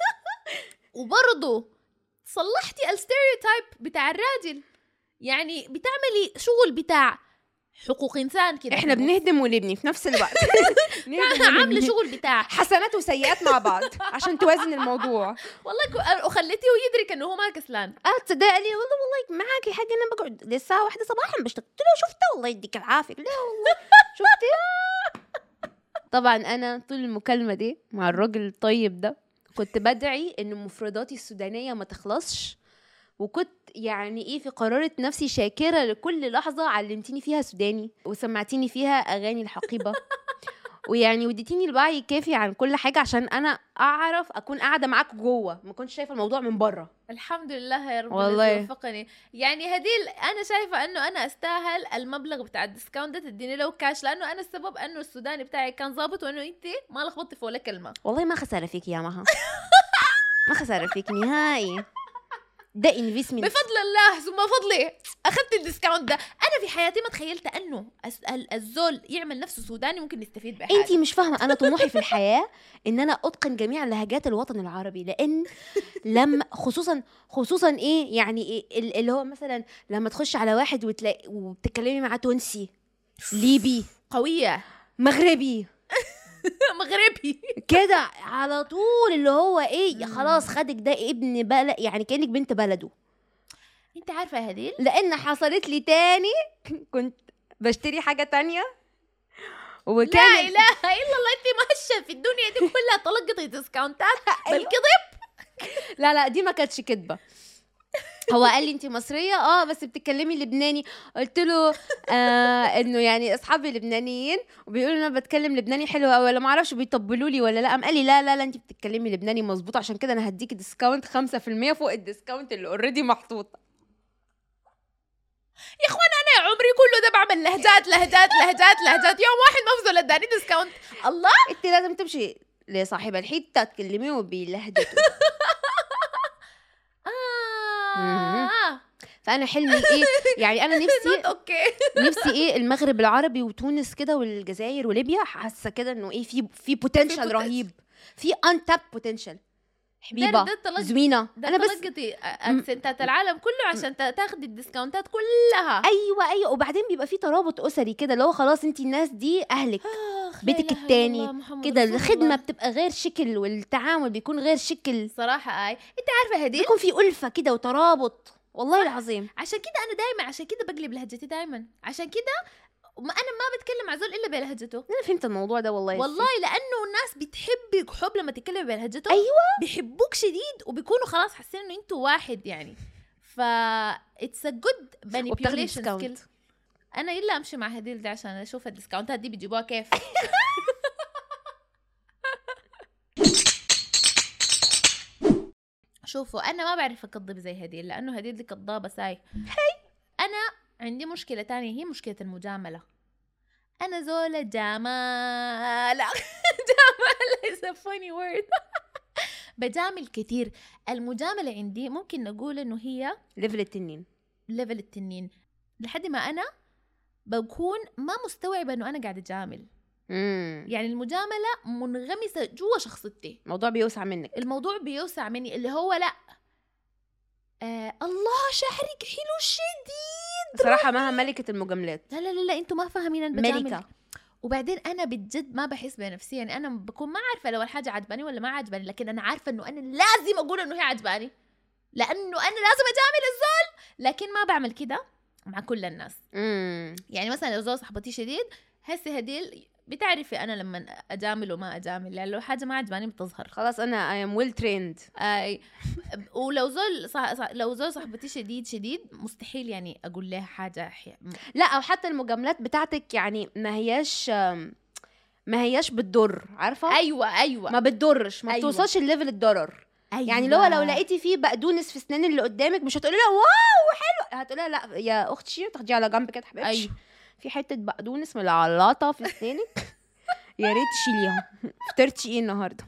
[SPEAKER 2] وبرضه صلحتي الستيريوتايب بتاع الراجل يعني بتعملي شغل بتاع حقوق انسان كده
[SPEAKER 1] احنا بنهدم ونبني في نفس الوقت نهدم
[SPEAKER 2] عامله
[SPEAKER 1] ونبني.
[SPEAKER 2] شغل بتاع
[SPEAKER 1] حسنات وسيئات مع بعض عشان توازن الموضوع
[SPEAKER 2] والله كو- وخليتيه يدرك انه هو ما كسلان
[SPEAKER 1] اه تصدق قال لي والله والله معاكي حاجه انا بقعد للساعه واحدة صباحا بشتغل قلت له شفتها والله يديك العافيه لا والله شفتي طبعا انا طول المكالمه دي مع الراجل الطيب ده كنت بدعي انه مفرداتي السودانيه ما تخلصش وكنت يعني ايه في قرارة نفسي شاكرة لكل لحظة علمتيني فيها سوداني وسمعتيني فيها اغاني الحقيبة ويعني وديتيني الوعي الكافي عن كل حاجه عشان انا اعرف اكون قاعده معاك جوه ما كنتش شايفه الموضوع من بره
[SPEAKER 2] الحمد لله يا رب
[SPEAKER 1] والله.
[SPEAKER 2] الذي وفقني يعني هديل انا شايفه انه انا استاهل المبلغ بتاع الديسكاونت ده تديني له كاش لانه انا السبب انه السوداني بتاعي كان ظابط وانه انت ما لخبطتي في ولا كلمه
[SPEAKER 1] والله ما خساره فيك يا مها ما خساره فيك نهائي ده انفستمنت
[SPEAKER 2] بفضل الله ثم فضلي اخذت الديسكاونت ده انا في حياتي ما تخيلت انه الس- ال- الزول يعمل نفسه سوداني ممكن يستفيد بحاجه
[SPEAKER 1] انت مش فاهمه انا طموحي في الحياه ان انا اتقن جميع لهجات الوطن العربي لان لما خصوصا خصوصا ايه يعني إيه ال- اللي هو مثلا لما تخش على واحد وتلاقي وبتتكلمي معاه تونسي ليبي
[SPEAKER 2] قويه
[SPEAKER 1] مغربي
[SPEAKER 2] مغربي
[SPEAKER 1] كده على طول اللي هو ايه خلاص خدك ده ابن بلد يعني كانك بنت بلده
[SPEAKER 2] انت عارفه يا هديل
[SPEAKER 1] لان حصلت لي تاني كنت بشتري حاجه تانية
[SPEAKER 2] لا
[SPEAKER 1] وكان
[SPEAKER 2] اله الا الله انت ماشيه في الدنيا دي كلها تلقطي ديسكاونتات
[SPEAKER 1] أيوة.
[SPEAKER 2] بالكذب
[SPEAKER 1] لا لا دي ما كانتش كدبه هو قال لي انت مصريه اه بس بتتكلمي لبناني قلت له آه انه يعني اصحابي لبنانيين وبيقولوا ان انا بتكلم لبناني حلو قوي ولا ما اعرفش بيطبلوا لي ولا لا قام قال لي لا لا لا انت بتتكلمي لبناني مظبوط عشان كده انا هديكي ديسكاونت 5% فوق الديسكاونت اللي اوريدي محطوط
[SPEAKER 2] يا اخوان انا يا عمري كله ده بعمل لهجات لهجات لهجات لهجات يوم واحد مفزول اداني ديسكاونت الله
[SPEAKER 1] انت لازم تمشي لصاحب الحته تكلميه بلهجته
[SPEAKER 2] آه.
[SPEAKER 1] فانا حلمي ايه يعني انا نفسي
[SPEAKER 2] اوكي
[SPEAKER 1] نفسي ايه المغرب العربي وتونس كده والجزائر وليبيا حاسه كده انه ايه في في بوتنشال
[SPEAKER 2] potential.
[SPEAKER 1] رهيب في ان تاب بوتنشال حبيبه
[SPEAKER 2] ده- ده تلق-
[SPEAKER 1] زوينه
[SPEAKER 2] ده
[SPEAKER 1] انا بس
[SPEAKER 2] تلقطي اكسنتات العالم كله عشان تا- تاخدي الديسكاونتات كلها
[SPEAKER 1] ايوه ايوه وبعدين بيبقى في ترابط اسري كده اللي هو خلاص انت الناس دي اهلك
[SPEAKER 2] آخ، لا
[SPEAKER 1] بيتك
[SPEAKER 2] إله إلا
[SPEAKER 1] التاني
[SPEAKER 2] الله محمد
[SPEAKER 1] كده
[SPEAKER 2] رسول
[SPEAKER 1] الخدمه
[SPEAKER 2] الله.
[SPEAKER 1] بتبقى غير شكل والتعامل بيكون غير شكل
[SPEAKER 2] صراحه اي انت عارفه هديل
[SPEAKER 1] بيكون في الفه كده وترابط والله العظيم
[SPEAKER 2] عشان كده انا دايما عشان كده بقلب لهجتي دايما عشان كده ما انا ما بتكلم مع زول الا بلهجته
[SPEAKER 1] انا فهمت الموضوع ده والله
[SPEAKER 2] والله لانه الناس بتحبك حب لما تتكلم بلهجته
[SPEAKER 1] ايوه
[SPEAKER 2] بيحبوك شديد وبيكونوا خلاص حاسين انه انتوا واحد يعني ف اتس ا جود
[SPEAKER 1] وبتاخدي
[SPEAKER 2] مانيبيوليشن
[SPEAKER 1] discount.
[SPEAKER 2] سكيل انا الا امشي مع هديل دي عشان اشوف الديسكاونتات دي بيجيبوها كيف شوفوا انا ما بعرف اكذب زي هديل لانه هديل دي كذابه ساي انا عندي مشكله تانية هي مشكله المجامله انا زولة جمالة جمالة is a funny word بجامل كثير المجاملة عندي ممكن نقول انه هي
[SPEAKER 1] ليفل التنين
[SPEAKER 2] ليفل التنين لحد ما انا بكون ما مستوعبة انه انا قاعدة اجامل
[SPEAKER 1] امم
[SPEAKER 2] يعني المجاملة منغمسة جوا شخصيتي
[SPEAKER 1] الموضوع بيوسع منك
[SPEAKER 2] الموضوع بيوسع مني اللي هو لا آه الله شعرك حلو شديد
[SPEAKER 1] صراحه مها ملكه المجاملات
[SPEAKER 2] لا لا لا, لا انتوا ما فاهمين انا بجامل
[SPEAKER 1] ملكه
[SPEAKER 2] وبعدين انا بجد ما بحس بنفسي يعني انا بكون ما عارفه لو الحاجه عجباني ولا ما عجباني لكن انا عارفه انه انا لازم اقول انه هي عجباني لانه انا لازم اجامل الزول لكن ما بعمل كده مع كل الناس
[SPEAKER 1] امم
[SPEAKER 2] يعني مثلا لو زول صاحبتي شديد هسه هديل بتعرفي انا لما اجامل وما اجامل يعني لو حاجه ما عجباني بتظهر
[SPEAKER 1] خلاص انا اي ام ويل تريند
[SPEAKER 2] اي ولو زول صح... صح... لو زول صاحبتي شديد شديد مستحيل يعني اقول لها حاجه حي...
[SPEAKER 1] لا او حتى المجاملات بتاعتك يعني ما هياش آم، ما هياش بتضر عارفه
[SPEAKER 2] ايوه ايوه
[SPEAKER 1] ما بتضرش ما
[SPEAKER 2] أيوة.
[SPEAKER 1] بتوصلش الليفل الضرر
[SPEAKER 2] أيوة.
[SPEAKER 1] يعني لو لو لقيتي فيه بقدونس في اسنان اللي قدامك مش هتقولي لها واو حلو هتقولي لها لا يا اختي تاخديها على جنب كده حبيبتي
[SPEAKER 2] ايوه
[SPEAKER 1] في حته بقدونس من العلاطه في اسنانك يا ريت تشيليها فطرتي ايه النهارده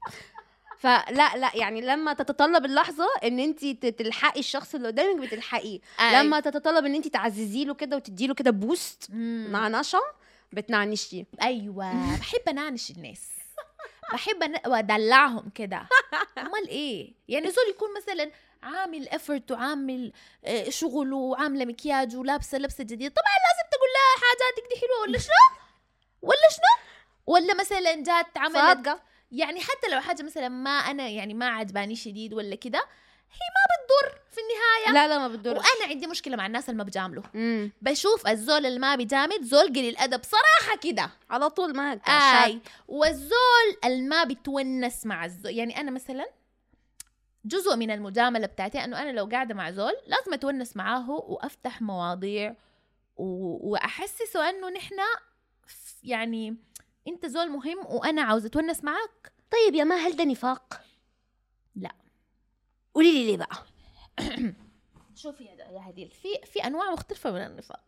[SPEAKER 1] فلا لا يعني لما تتطلب اللحظه ان انت تلحقي الشخص اللي قدامك بتلحقيه
[SPEAKER 2] أيوة.
[SPEAKER 1] لما تتطلب ان انت تعززي له كده وتدي له كده بوست
[SPEAKER 2] مم.
[SPEAKER 1] نعنشه بتنعنشيه
[SPEAKER 2] ايوه بحب انعنش الناس بحب أن... وادلعهم كده امال ايه يعني زول يكون مثلا عامل افرت وعامل آه، شغل وعامله مكياج ولابسه لبسه جديد طبعا لازم تقول لها حاجاتك دي حلوه ولا شنو ولا شنو ولا مثلا جات عملت
[SPEAKER 1] صادقه
[SPEAKER 2] يعني حتى لو حاجه مثلا ما انا يعني ما عجباني شديد ولا كده هي ما بتضر في النهايه
[SPEAKER 1] لا لا ما بتضرش
[SPEAKER 2] وانا عندي مشكله مع الناس اللي ما بجاملوا
[SPEAKER 1] امم
[SPEAKER 2] بشوف الزول اللي ما بيجامل زول قليل ادب صراحه كده
[SPEAKER 1] على طول معك
[SPEAKER 2] اي والزول اللي ما بتونس مع الزول يعني انا مثلا جزء من المجامله بتاعتي انه انا لو قاعده مع زول لازم اتونس معاه وافتح مواضيع و... واحسسه انه نحن ف- يعني انت زول مهم وانا عاوزه اتونس معاك
[SPEAKER 1] طيب يا ما هل ده نفاق
[SPEAKER 2] لا.
[SPEAKER 1] قولي لي ليه بقى
[SPEAKER 2] شوفي يا يا هديل في في انواع مختلفه من النفاق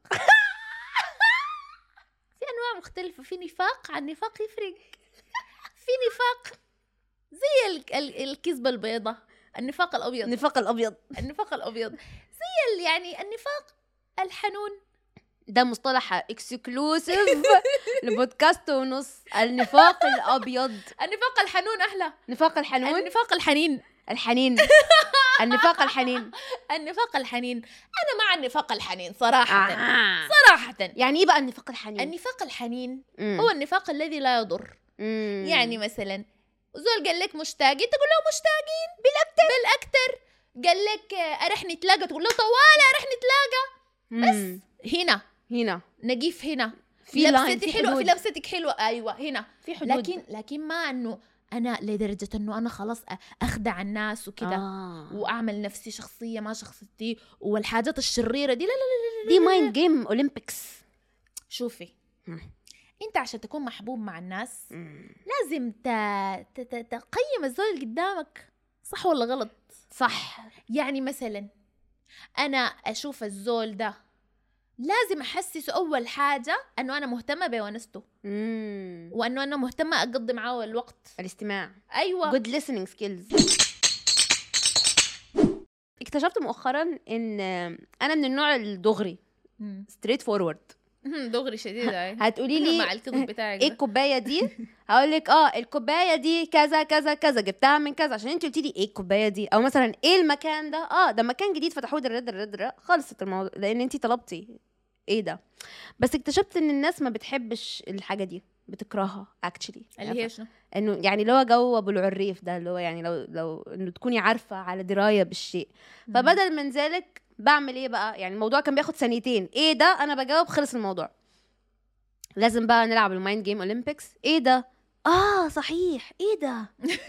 [SPEAKER 2] في انواع مختلفه في نفاق عن نفاق يفرق في نفاق زي ال- ال- الكذبه البيضاء النفاق الابيض
[SPEAKER 1] النفاق الابيض
[SPEAKER 2] النفاق الابيض زي ال- يعني النفاق الحنون
[SPEAKER 1] ده مصطلح اكسكلوسيف لبودكاست ونص النفاق الابيض
[SPEAKER 2] النفاق الحنون احلى
[SPEAKER 1] نفاق الحنون
[SPEAKER 2] النفاق الحنين
[SPEAKER 1] الحنين النفاق الحنين
[SPEAKER 2] النفاق الحنين انا مع النفاق الحنين صراحه
[SPEAKER 1] آه.
[SPEAKER 2] صراحه
[SPEAKER 1] يعني ايه بقى النفاق الحنين
[SPEAKER 2] النفاق الحنين
[SPEAKER 1] مم.
[SPEAKER 2] هو النفاق الذي لا يضر
[SPEAKER 1] مم.
[SPEAKER 2] يعني مثلا زول قال لك مشتاقين تقول له مشتاقين بالاكتر بالاكتر قال لك آه، ارح نتلاقى تقول له طوال ارح نتلاقى
[SPEAKER 1] مم.
[SPEAKER 2] هنا
[SPEAKER 1] هنا
[SPEAKER 2] نقيف هنا
[SPEAKER 1] في لاين
[SPEAKER 2] لبستي
[SPEAKER 1] في
[SPEAKER 2] حلوه في
[SPEAKER 1] حدود.
[SPEAKER 2] لبستك حلوه ايوه هنا
[SPEAKER 1] في حدود
[SPEAKER 2] لكن لكن ما انه انا لدرجه انه انا خلاص أ- اخدع الناس وكده
[SPEAKER 1] آه.
[SPEAKER 2] واعمل نفسي شخصيه ما شخصيتي والحاجات الشريره دي لا لا لا لا
[SPEAKER 1] دي
[SPEAKER 2] لا لا.
[SPEAKER 1] مايند جيم اولمبيكس
[SPEAKER 2] شوفي
[SPEAKER 1] مم.
[SPEAKER 2] انت عشان تكون محبوب مع الناس لازم ت... ت... ت... تقيم الزول اللي قدامك صح ولا غلط
[SPEAKER 1] صح
[SPEAKER 2] يعني مثلا انا اشوف الزول ده لازم احسسه اول حاجه انه انا مهتمه بونسته
[SPEAKER 1] مم.
[SPEAKER 2] وانه انا مهتمه اقضي معاه الوقت
[SPEAKER 1] الاستماع
[SPEAKER 2] ايوه
[SPEAKER 1] good listening skills اكتشفت مؤخرا ان انا من النوع الدغري
[SPEAKER 2] مم.
[SPEAKER 1] straight forward
[SPEAKER 2] دغري شديد هاي
[SPEAKER 1] هتقولي لي
[SPEAKER 2] مع الكذب بتاعك
[SPEAKER 1] ايه
[SPEAKER 2] ده.
[SPEAKER 1] الكوبايه دي هقول لك اه الكوبايه دي كذا كذا كذا جبتها من كذا عشان انت قلتي لي ايه الكوبايه دي او مثلا ايه المكان ده اه ده مكان جديد فتحوه در در در خلصت الموضوع لان انت طلبتي ايه ده بس اكتشفت ان الناس ما بتحبش الحاجه دي بتكرهها اكشلي
[SPEAKER 2] اللي هي شنو
[SPEAKER 1] انه يعني اللي هو جو ابو العريف ده اللي هو يعني لو لو انه تكوني عارفه على درايه بالشيء فبدل من ذلك بعمل ايه بقى يعني الموضوع كان بياخد ثانيتين ايه ده انا بجاوب خلص الموضوع لازم بقى نلعب المايند جيم اولمبيكس ايه ده اه صحيح ايه ده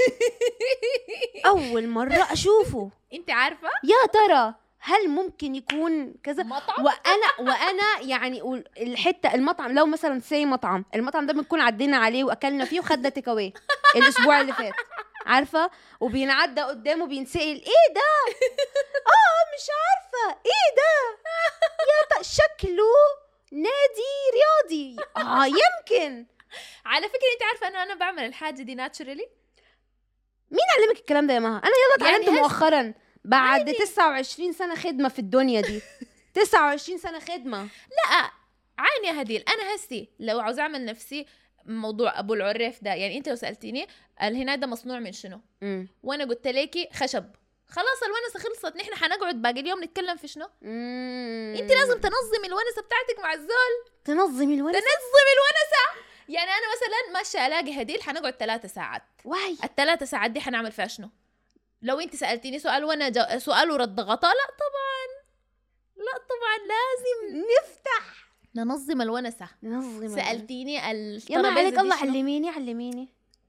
[SPEAKER 1] اول مره اشوفه
[SPEAKER 2] انت عارفه
[SPEAKER 1] يا ترى هل ممكن يكون كذا
[SPEAKER 2] مطعم
[SPEAKER 1] وانا وانا يعني قول- الحته المطعم لو مثلا سي مطعم المطعم ده بنكون عدينا عليه واكلنا فيه وخدنا تيك اواي الاسبوع اللي فات عارفه وبينعدى قدامه بينسال ايه ده اه مش عارفه ايه ده يا ط- شكله نادي رياضي اه يمكن
[SPEAKER 2] على فكره انت عارفه انه انا بعمل الحاجه دي ناتشرالي
[SPEAKER 1] مين علمك الكلام ده يا مها انا يلا
[SPEAKER 2] يعني
[SPEAKER 1] اتعلمت
[SPEAKER 2] هس-
[SPEAKER 1] مؤخرا بعد 29 سنه خدمه في الدنيا دي 29 سنه خدمه
[SPEAKER 2] لا عيني يا هديل انا هسي لو عاوز اعمل نفسي موضوع ابو العريف ده يعني انت لو سالتيني الهنا ده مصنوع من شنو
[SPEAKER 1] مم.
[SPEAKER 2] وانا قلت لكي خشب خلاص الونسه خلصت نحن حنقعد باقي اليوم نتكلم في شنو
[SPEAKER 1] مم.
[SPEAKER 2] انت لازم تنظمي الونسه بتاعتك مع الزول
[SPEAKER 1] تنظمي الونس
[SPEAKER 2] تنظمي الونسه يعني انا مثلا ماشيه الاقي هديل حنقعد ثلاثة ساعات
[SPEAKER 1] واي
[SPEAKER 2] الثلاثة ساعات دي حنعمل فيها شنو لو انت سالتيني سؤال وانا جو... سؤال ورد غطاء لا طبعا لا طبعا لازم
[SPEAKER 1] نفتح
[SPEAKER 2] ننظم الونسه
[SPEAKER 1] ننظم الونس.
[SPEAKER 2] سالتيني
[SPEAKER 1] يا ما
[SPEAKER 2] الترابيزه
[SPEAKER 1] عليك
[SPEAKER 2] دي
[SPEAKER 1] الله
[SPEAKER 2] شنو؟
[SPEAKER 1] علميني علميني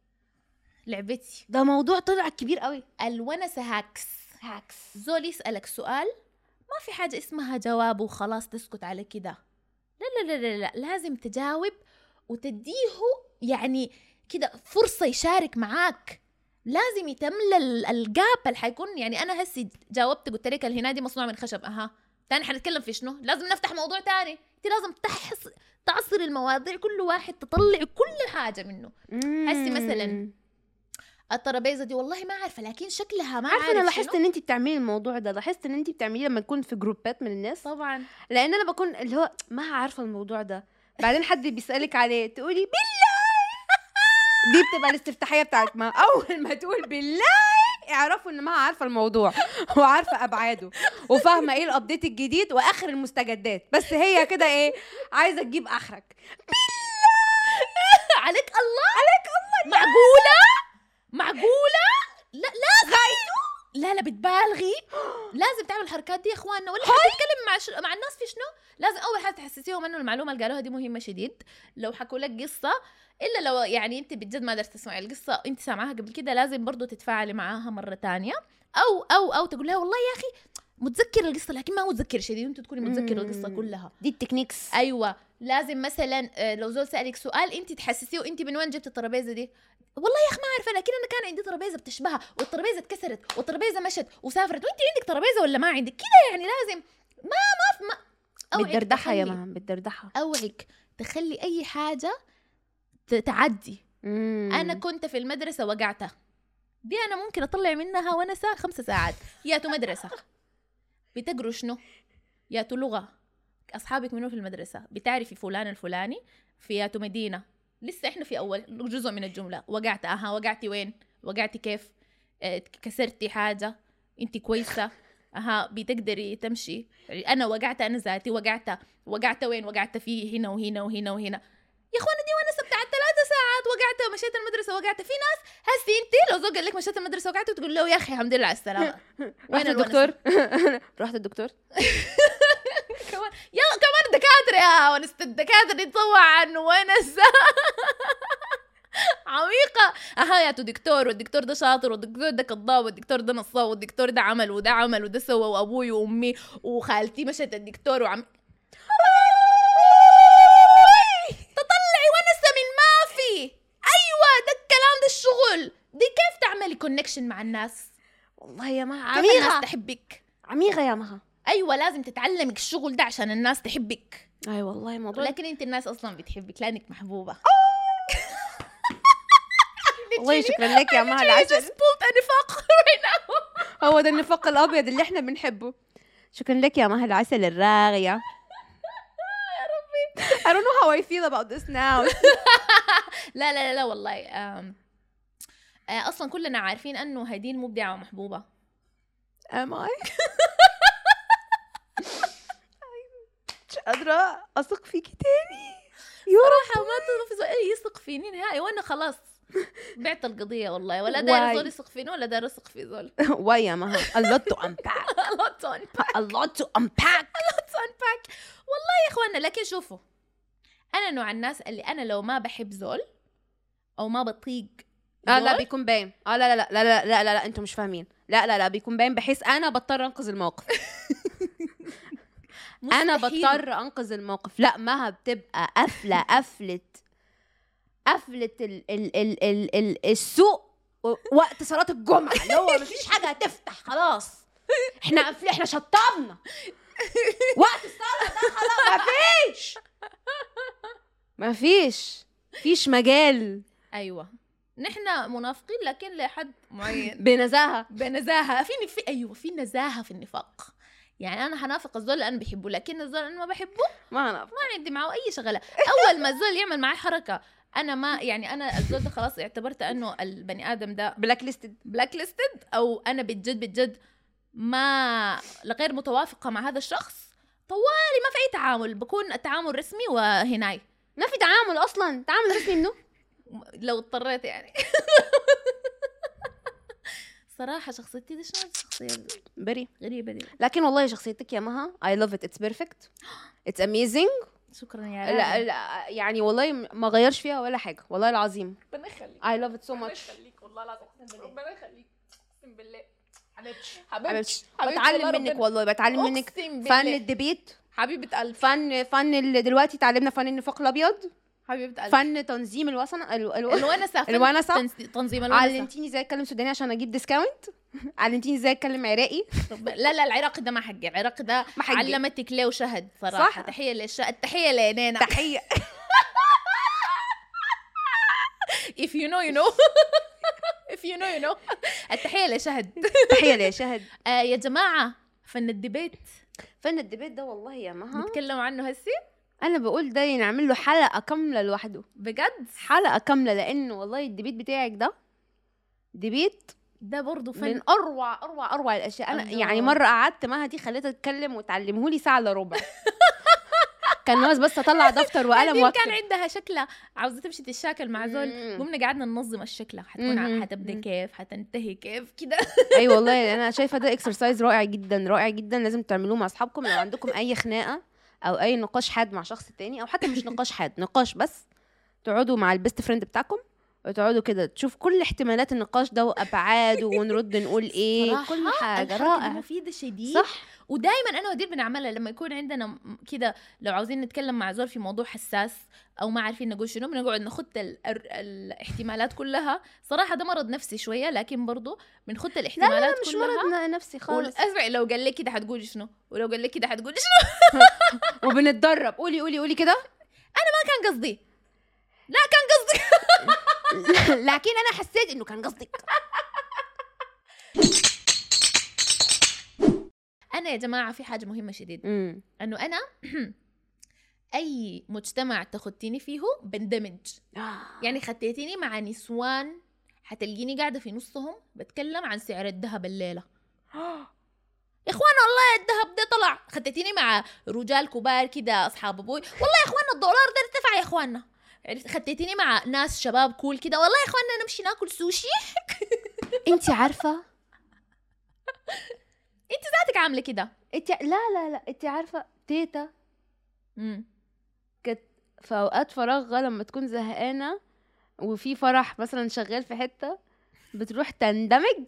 [SPEAKER 2] لعبتي
[SPEAKER 1] ده موضوع طلع كبير قوي
[SPEAKER 2] الونسه هاكس
[SPEAKER 1] هاكس
[SPEAKER 2] زول يسالك سؤال ما في حاجه اسمها جواب وخلاص تسكت على كده لا لا لا لا, لا. لازم تجاوب وتديه يعني كده فرصه يشارك معاك لازم يتملى ال- الجاب اللي حيكون يعني انا هسي جاوبت قلت لك الهنا دي مصنوع من خشب اها تاني حنتكلم في شنو لازم نفتح موضوع تاني انت لازم تحص تعصر المواضيع كل واحد تطلع كل حاجه منه هسي مثلاً الترابيزه دي والله ما عارفه لكن شكلها ما
[SPEAKER 1] عارفه
[SPEAKER 2] عارف
[SPEAKER 1] انا لاحظت
[SPEAKER 2] شنو.
[SPEAKER 1] ان انت بتعملي الموضوع ده لاحظت ان انت بتعمليه لما نكون في جروبات من الناس
[SPEAKER 2] طبعا
[SPEAKER 1] لان انا بكون اللي هو ما عارفه الموضوع ده بعدين حد بيسالك عليه تقولي بالله دي بتبقى الاستفتاحيه بتاعت ما اول ما تقول بالله اعرفوا ان ما عارفه الموضوع وعارفه ابعاده وفاهمه ايه الابديت الجديد واخر المستجدات بس هي كده ايه عايزه تجيب اخرك
[SPEAKER 2] عليك الله عليك الله معقوله معقوله لا لا لا لا بتبالغي لازم تعمل الحركات دي يا اخواننا ولا حتتكلم مع ش... مع الناس في شنو لازم اول حاجه تحسسيهم انه المعلومه اللي قالوها دي مهمه شديد لو حكوا لك قصه الا لو يعني انت بجد ما قدرت تسمعي القصه انت سامعاها قبل كده لازم برضو تتفاعلي معاها مره تانية او او او تقول لها والله يا اخي متذكر القصه لكن ما متذكر شديد انت تكوني متذكر القصه
[SPEAKER 1] مم.
[SPEAKER 2] كلها
[SPEAKER 1] دي التكنيكس
[SPEAKER 2] ايوه لازم مثلا آه، لو زول سالك سؤال انت تحسسيه انت من وين جبت الترابيزه دي والله يا اخي ما اعرف لكن انا كان عندي ترابيزه بتشبهها والترابيزه اتكسرت والترابيزه مشت وسافرت وانت عندك ترابيزه ولا ما عندك كده يعني لازم ما ما ما أوعك
[SPEAKER 1] بتدردحها يا
[SPEAKER 2] تخلي-
[SPEAKER 1] مها بتدردحها
[SPEAKER 2] اوعك تخلي اي حاجه ت- تعدي
[SPEAKER 1] مم.
[SPEAKER 2] انا كنت في المدرسه وقعتها دي انا ممكن اطلع منها وانا ساعه خمسة ساعات ياتوا مدرسه بتقروا شنو ياتوا لغه اصحابك منو في المدرسه بتعرفي فلان الفلاني في ياتوا مدينه لسه احنا في اول جزء من الجمله وقعت اها وقعتي وين وقعتي كيف اه كسرتي حاجه انت كويسه اها بتقدري تمشي انا وقعت انا ذاتي وقعت وقعت وين وقعت في هنا وهنا وهنا وهنا يا اخوانا دي وانا بتاعت ثلاثة ساعات وقعت مشيت المدرسة وقعت في ناس هسي انت لو زوج قال لك مشيت المدرسة وقعت وتقول له يا اخي الحمد لله على السلامة
[SPEAKER 1] رحت
[SPEAKER 2] الونسة؟
[SPEAKER 1] الدكتور رحت الدكتور
[SPEAKER 2] كمان يا كمان دكاترة يا ونست الدكاترة دي تطوع عن ونس عميقة اها يا تو دكتور والدكتور ده شاطر والدكتور ده كذاب والدكتور ده نصاب والدكتور ده عمل وده عمل وده سوى وابوي وامي وخالتي مشت الدكتور وعم تطلعي ونسة من ما في ايوه ده الكلام ده الشغل دي كيف تعملي كونكشن مع الناس
[SPEAKER 1] والله يا مها
[SPEAKER 2] كيف الناس
[SPEAKER 1] عميقة
[SPEAKER 2] تحبك
[SPEAKER 1] عميقة يا مها
[SPEAKER 2] ايوه لازم تتعلمي الشغل ده عشان الناس تحبك
[SPEAKER 1] اي والله موضوع
[SPEAKER 2] لكن انت الناس اصلا بتحبك لانك محبوبه
[SPEAKER 1] والله شكرا لك يا مها العسل
[SPEAKER 2] بولت نفاق right now.
[SPEAKER 1] هو ده النفاق الابيض اللي احنا بنحبه شكرا لك يا مها العسل الراغية يا ربي I don't know how I feel about this now
[SPEAKER 2] لا لا لا, لا والله آم. آه، اصلا كلنا عارفين انه هدين مبدعه ومحبوبه
[SPEAKER 1] am I مش قادرة أثق فيكي تاني يا
[SPEAKER 2] صراحه ما في زول أي يثق فيني نهائي وانا خلاص بعت القضيه والله ولا داير
[SPEAKER 1] Why?
[SPEAKER 2] زول يثق فيني ولا داير اثق في زول
[SPEAKER 1] واي يا مها a lot to unpack
[SPEAKER 2] a lot to unpack
[SPEAKER 1] a lot to unpack
[SPEAKER 2] a lot to unpack والله يا اخوانا لكن شوفوا انا نوع الناس اللي انا لو ما بحب زول او ما بطيق
[SPEAKER 1] اه لا
[SPEAKER 2] زول،
[SPEAKER 1] بيكون باين اه لا لا لا لا لا لا لا انتوا مش فاهمين لا لا لا بيكون باين بحيث انا بضطر انقذ الموقف انا
[SPEAKER 2] مستحيل.
[SPEAKER 1] بضطر انقذ الموقف لا مها بتبقى قافله قفله قفله ال ال ال ال ال السوق و- وقت صلاه الجمعه اللي هو مفيش حاجه هتفتح خلاص احنا قافلين احنا شطبنا وقت الصلاه ده خلاص مفيش مفيش مفيش مجال
[SPEAKER 2] ايوه نحن منافقين لكن لحد معين
[SPEAKER 1] بنزاهه
[SPEAKER 2] بنزاهه في في ايوه في نزاهه في النفاق يعني انا حنافق الزول اللي انا بحبه لكن الزول اللي انا ما بحبه
[SPEAKER 1] ما انا
[SPEAKER 2] ما عندي معه اي شغله اول ما الزول يعمل معي حركه انا ما يعني انا الزول ده خلاص اعتبرت انه البني ادم ده
[SPEAKER 1] بلاك ليستد
[SPEAKER 2] بلاك ليستد او انا بجد بجد ما غير متوافقه مع هذا الشخص طوالي ما في اي تعامل بكون التعامل رسمي وهناي
[SPEAKER 1] ما في تعامل اصلا تعامل رسمي منه
[SPEAKER 2] لو اضطريت يعني صراحه شخصيتي دي شنو الشخصيه
[SPEAKER 1] بري
[SPEAKER 2] الغريبه دي
[SPEAKER 1] لكن والله شخصيتك يا مها I love it it's perfect it's amazing
[SPEAKER 2] شكرا يا
[SPEAKER 1] لا,
[SPEAKER 2] راجل
[SPEAKER 1] لا يعني والله ما غيرش فيها ولا حاجة والله العظيم
[SPEAKER 2] ربنا يخليك
[SPEAKER 1] I love it so much
[SPEAKER 2] يخليك والله العظيم اقسم بالله ربنا يخليك اقسم بالله حبيبتي
[SPEAKER 1] حبيبتي
[SPEAKER 2] حبيبتي
[SPEAKER 1] بتعلم
[SPEAKER 2] والله
[SPEAKER 1] منك
[SPEAKER 2] ربنا-
[SPEAKER 1] والله بتعلم منك
[SPEAKER 2] أقسم
[SPEAKER 1] فن
[SPEAKER 2] بالله.
[SPEAKER 1] الديبيت
[SPEAKER 2] حبيبه قلب
[SPEAKER 1] فن فن اللي دلوقتي اتعلمنا فن النفاق الابيض
[SPEAKER 2] حبيبه قلب
[SPEAKER 1] فن تنظيم الوسن ال- ال-
[SPEAKER 2] الونسه فن
[SPEAKER 1] الونسة.
[SPEAKER 2] تنس- تنظيم الونسه
[SPEAKER 1] علمتيني ازاي اتكلم سوداني عشان اجيب ديسكاونت علمتيني ازاي اتكلم عراقي
[SPEAKER 2] لا لا العراقي ده ما حقي العراقي ده
[SPEAKER 1] ما حقي.
[SPEAKER 2] علمتك ليه وشهد صراحه
[SPEAKER 1] صح.
[SPEAKER 2] تحيه للش التحيه لنينا
[SPEAKER 1] تحية
[SPEAKER 2] if you know you know if you know you know التحيه لشهد
[SPEAKER 1] تحية ليا شهد
[SPEAKER 2] آه يا جماعه فن الديبيت
[SPEAKER 1] فن الديبيت ده والله يا مها
[SPEAKER 2] نتكلم عنه هسي
[SPEAKER 1] انا بقول ده نعمل له حلقة كاملة لوحده
[SPEAKER 2] بجد
[SPEAKER 1] حلقة كاملة لأنه والله الديبيت بتاعك ده ديبيت
[SPEAKER 2] ده برضه فن
[SPEAKER 1] من أروع أروع أروع الأشياء أنا
[SPEAKER 2] الله.
[SPEAKER 1] يعني مرة قعدت معاها دي خليتها تتكلم وتعلمه لي ساعة إلا ربع كان ناقص بس أطلع دفتر وقلم
[SPEAKER 2] بعدين
[SPEAKER 1] واكتب
[SPEAKER 2] كان عندها شكلها عاوزه تمشي تتشاكل مع زول
[SPEAKER 1] مم.
[SPEAKER 2] قمنا قعدنا ننظم الشكلة حتكون
[SPEAKER 1] مم.
[SPEAKER 2] ع- حتبدا كيف حتنتهي كيف كده
[SPEAKER 1] أي والله أنا شايفة ده اكسرسايز رائع جدا رائع جدا لازم تعملوه مع أصحابكم لو عندكم أي خناقة أو أي نقاش حاد مع شخص تاني أو حتى مش نقاش حاد نقاش بس تقعدوا مع البيست فريند بتاعكم وتقعدوا كده تشوف كل احتمالات النقاش ده وابعاده ونرد نقول ايه
[SPEAKER 2] صراحة
[SPEAKER 1] كل حاجه
[SPEAKER 2] الحركة دي
[SPEAKER 1] رائع
[SPEAKER 2] مفيدة شديد
[SPEAKER 1] صح
[SPEAKER 2] ودائما انا ودير بنعملها لما يكون عندنا م- كده لو عاوزين نتكلم مع زول في موضوع حساس او ما عارفين نقول شنو بنقعد نخط ال... ال... الاحتمالات كلها صراحه ده مرض نفسي شويه لكن برضو بنخط
[SPEAKER 1] لا
[SPEAKER 2] الاحتمالات
[SPEAKER 1] لا, لا مش
[SPEAKER 2] كلها
[SPEAKER 1] مرض ن- نفسي خالص
[SPEAKER 2] اسمع لو قال لك كده حتقولي شنو ولو قال لك كده حتقولي شنو
[SPEAKER 1] وبنتدرب قولي قولي قولي كده
[SPEAKER 2] ما كان قصدي لا كان قصدي
[SPEAKER 1] لكن انا حسيت انه كان قصدك
[SPEAKER 2] انا يا جماعه في حاجه مهمه شديد
[SPEAKER 1] امم
[SPEAKER 2] انه انا اي مجتمع تخطيني فيه بندمج يعني خطيتيني مع نسوان حتلقيني قاعده في نصهم بتكلم عن سعر الذهب الليله يا اخوانا والله الذهب ده طلع خطيتيني مع رجال كبار كده اصحاب ابوي والله يا اخوانا الدولار ده ارتفع يا اخوانا عرفت- خطيتيني مع ناس شباب كول كده والله يا اخوانا نمشي ناكل سوشي
[SPEAKER 1] انت عارفه
[SPEAKER 2] انت ذاتك عامله كده
[SPEAKER 1] انت لا لا لا انت عارفه تيتا
[SPEAKER 2] امم
[SPEAKER 1] كانت في اوقات فراغها لما تكون زهقانه وفي فرح مثلا شغال في حته بتروح تندمج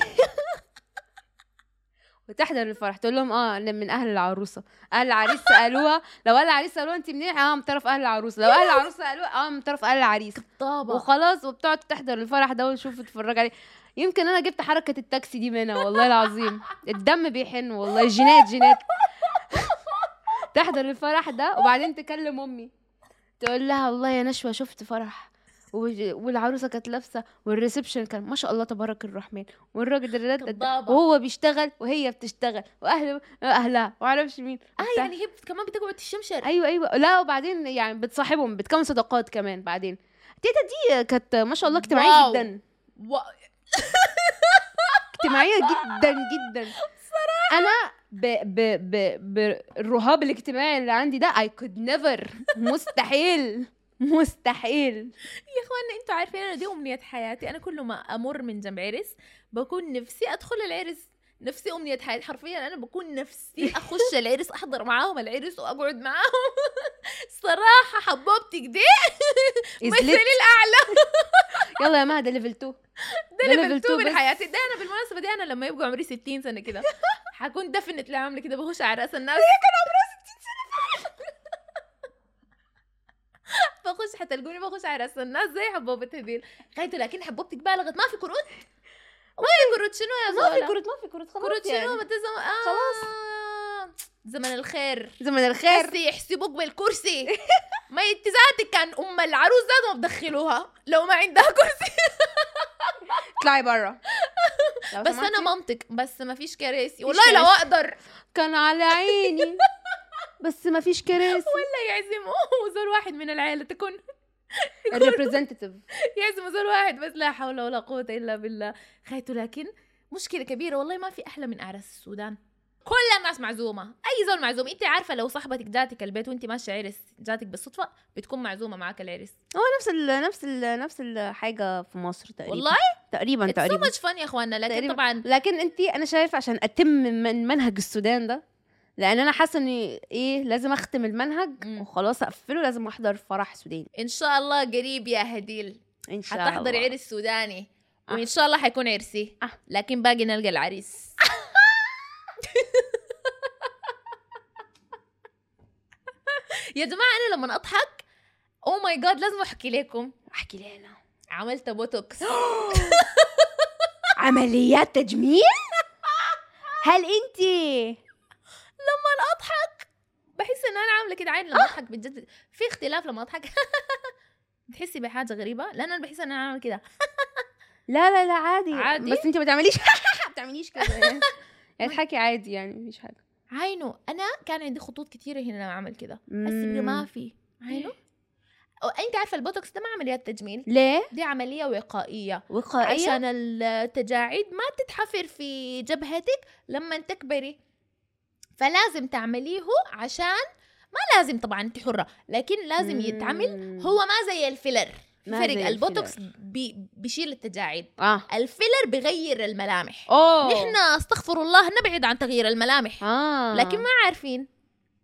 [SPEAKER 1] وتحضر الفرح تقول لهم اه انا من اهل العروسه اهل العريس سالوها لو اهل العريس سالوها انت منين اه من طرف اهل العروسه لو اهل العروسه سالوها اه من طرف اهل العريس
[SPEAKER 2] طابة
[SPEAKER 1] وخلاص وبتقعد تحضر الفرح ده وتشوف تتفرج عليه يمكن انا جبت حركه التاكسي دي منها والله العظيم الدم بيحن والله جينات جينات تحضر الفرح ده وبعدين تكلم امي تقول لها والله يا نشوى شفت فرح وج- والعروسه كانت لابسه والريسبشن كان ما شاء الله تبارك الرحمن والراجل ده- ده- ده-
[SPEAKER 2] كدابة.
[SPEAKER 1] وهو بيشتغل وهي بتشتغل واهله اهلها ومعرفش مين
[SPEAKER 2] اه
[SPEAKER 1] وبتاع.
[SPEAKER 2] يعني هي بت- كمان بتقعد تشمشر
[SPEAKER 1] ايوه ايوه لا وبعدين يعني بتصاحبهم بتكون صداقات كمان بعدين تيتا دي كانت ما شاء الله اجتماعيه
[SPEAKER 2] واو.
[SPEAKER 1] جدا
[SPEAKER 2] و...
[SPEAKER 1] اجتماعيه جدا جدا انا ب ب ب بالرهاب الاجتماعي اللي عندي ده I could never مستحيل مستحيل
[SPEAKER 2] يا اخوانا انتوا عارفين انا دي امنيه حياتي انا كل ما امر من جنب عرس بكون نفسي ادخل العرس نفسي امنيه حياتي حرفيا انا بكون نفسي اخش العرس احضر معاهم العرس واقعد معاهم صراحه حبوبتك دي
[SPEAKER 1] Is
[SPEAKER 2] مثلي
[SPEAKER 1] lit.
[SPEAKER 2] الاعلى
[SPEAKER 1] يلا يا مهد ليفل 2
[SPEAKER 2] ده
[SPEAKER 1] ده
[SPEAKER 2] ليفل
[SPEAKER 1] level
[SPEAKER 2] 2
[SPEAKER 1] two
[SPEAKER 2] من
[SPEAKER 1] بس.
[SPEAKER 2] حياتي ده انا بالمناسبه دي انا لما يبقى عمري 60 سنه كده حكون دفنت لعامله كده بخش على راس الناس بخش حتلقوني بخش على راس الناس زي حبوبة هذيل خايتوا لكن حبوبتك بالغت ما في كروت ما في كروت شنو يا
[SPEAKER 1] ما في
[SPEAKER 2] زولا
[SPEAKER 1] كروت ما في كروت خلاص
[SPEAKER 2] كروت
[SPEAKER 1] يعني.
[SPEAKER 2] شنو بدي زم... آه.
[SPEAKER 1] خلاص.
[SPEAKER 2] زمن الخير
[SPEAKER 1] زمن الخير
[SPEAKER 2] هسي يحسبوك بالكرسي ما انت ذاتك كان ام العروس ذات ما بدخلوها لو ما عندها كرسي
[SPEAKER 1] اطلعي برا لو
[SPEAKER 2] بس
[SPEAKER 1] سمحتي.
[SPEAKER 2] انا مامتك بس ما فيش كراسي والله لو
[SPEAKER 1] كراسي.
[SPEAKER 2] اقدر
[SPEAKER 1] كان على عيني بس ما فيش كراسي
[SPEAKER 2] ولا يعزموا زول واحد من العيله تكون
[SPEAKER 1] الريبريزنتيف
[SPEAKER 2] يعزموا زول واحد بس لا حول ولا قوه الا بالله خيتوا لكن مشكله كبيره والله ما في احلى من اعراس السودان كل الناس معزومه اي زول معزوم انت عارفه لو صاحبتك جاتك البيت وانت ماشيه عرس جاتك بالصدفه بتكون معزومه معاك العرس
[SPEAKER 1] هو نفس ال نفس ال نفس الحاجه في مصر تقريبا
[SPEAKER 2] والله
[SPEAKER 1] تقريبا
[SPEAKER 2] سو
[SPEAKER 1] تقريبا
[SPEAKER 2] ماتش فن يا اخوانا لكن
[SPEAKER 1] تقريباً.
[SPEAKER 2] طبعا
[SPEAKER 1] لكن انت انا شايف عشان اتم من منهج السودان ده لان انا حاسه اني ايه لازم اختم المنهج
[SPEAKER 2] مم.
[SPEAKER 1] وخلاص اقفله لازم احضر فرح سوداني
[SPEAKER 2] ان شاء الله قريب يا هديل
[SPEAKER 1] ان شاء الله
[SPEAKER 2] حتحضر عرس سوداني
[SPEAKER 1] آه.
[SPEAKER 2] وان شاء الله حيكون عرسي
[SPEAKER 1] آه.
[SPEAKER 2] لكن باقي نلقى العريس يا جماعه انا لما اضحك او ماي جاد لازم احكي لكم
[SPEAKER 1] احكي لنا
[SPEAKER 2] عملت بوتوكس
[SPEAKER 1] عمليات تجميل هل انت
[SPEAKER 2] لما أنا اضحك بحس ان انا عامله كده عين لما اضحك بجد في اختلاف لما اضحك بتحسي بحاجه غريبه لان انا بحس ان انا عامله كده
[SPEAKER 1] لا لا لا عادي
[SPEAKER 2] عادي؟
[SPEAKER 1] بس انت ما تعمليش ما تعمليش كده يعني يعني تضحكي عادي يعني مفيش حاجه
[SPEAKER 2] عينو انا كان عندي خطوط كثيره هنا لما اعمل كده هسه
[SPEAKER 1] مم.
[SPEAKER 2] ما في عينو انت عارفه البوتوكس ده ما عمليات تجميل
[SPEAKER 1] ليه
[SPEAKER 2] دي عمليه وقائيه
[SPEAKER 1] وقائيه
[SPEAKER 2] عشان التجاعيد ما تتحفر في جبهتك لما تكبري فلازم تعمليه عشان ما لازم طبعا انت حره لكن لازم يتعمل
[SPEAKER 1] مم.
[SPEAKER 2] هو ما زي الفيلر في
[SPEAKER 1] ما
[SPEAKER 2] فرق
[SPEAKER 1] زي
[SPEAKER 2] البوتوكس بي بيشيل التجاعيد
[SPEAKER 1] اه
[SPEAKER 2] الفيلر بغير الملامح
[SPEAKER 1] اوه
[SPEAKER 2] نحن استغفر الله نبعد عن تغيير الملامح
[SPEAKER 1] اه
[SPEAKER 2] لكن ما عارفين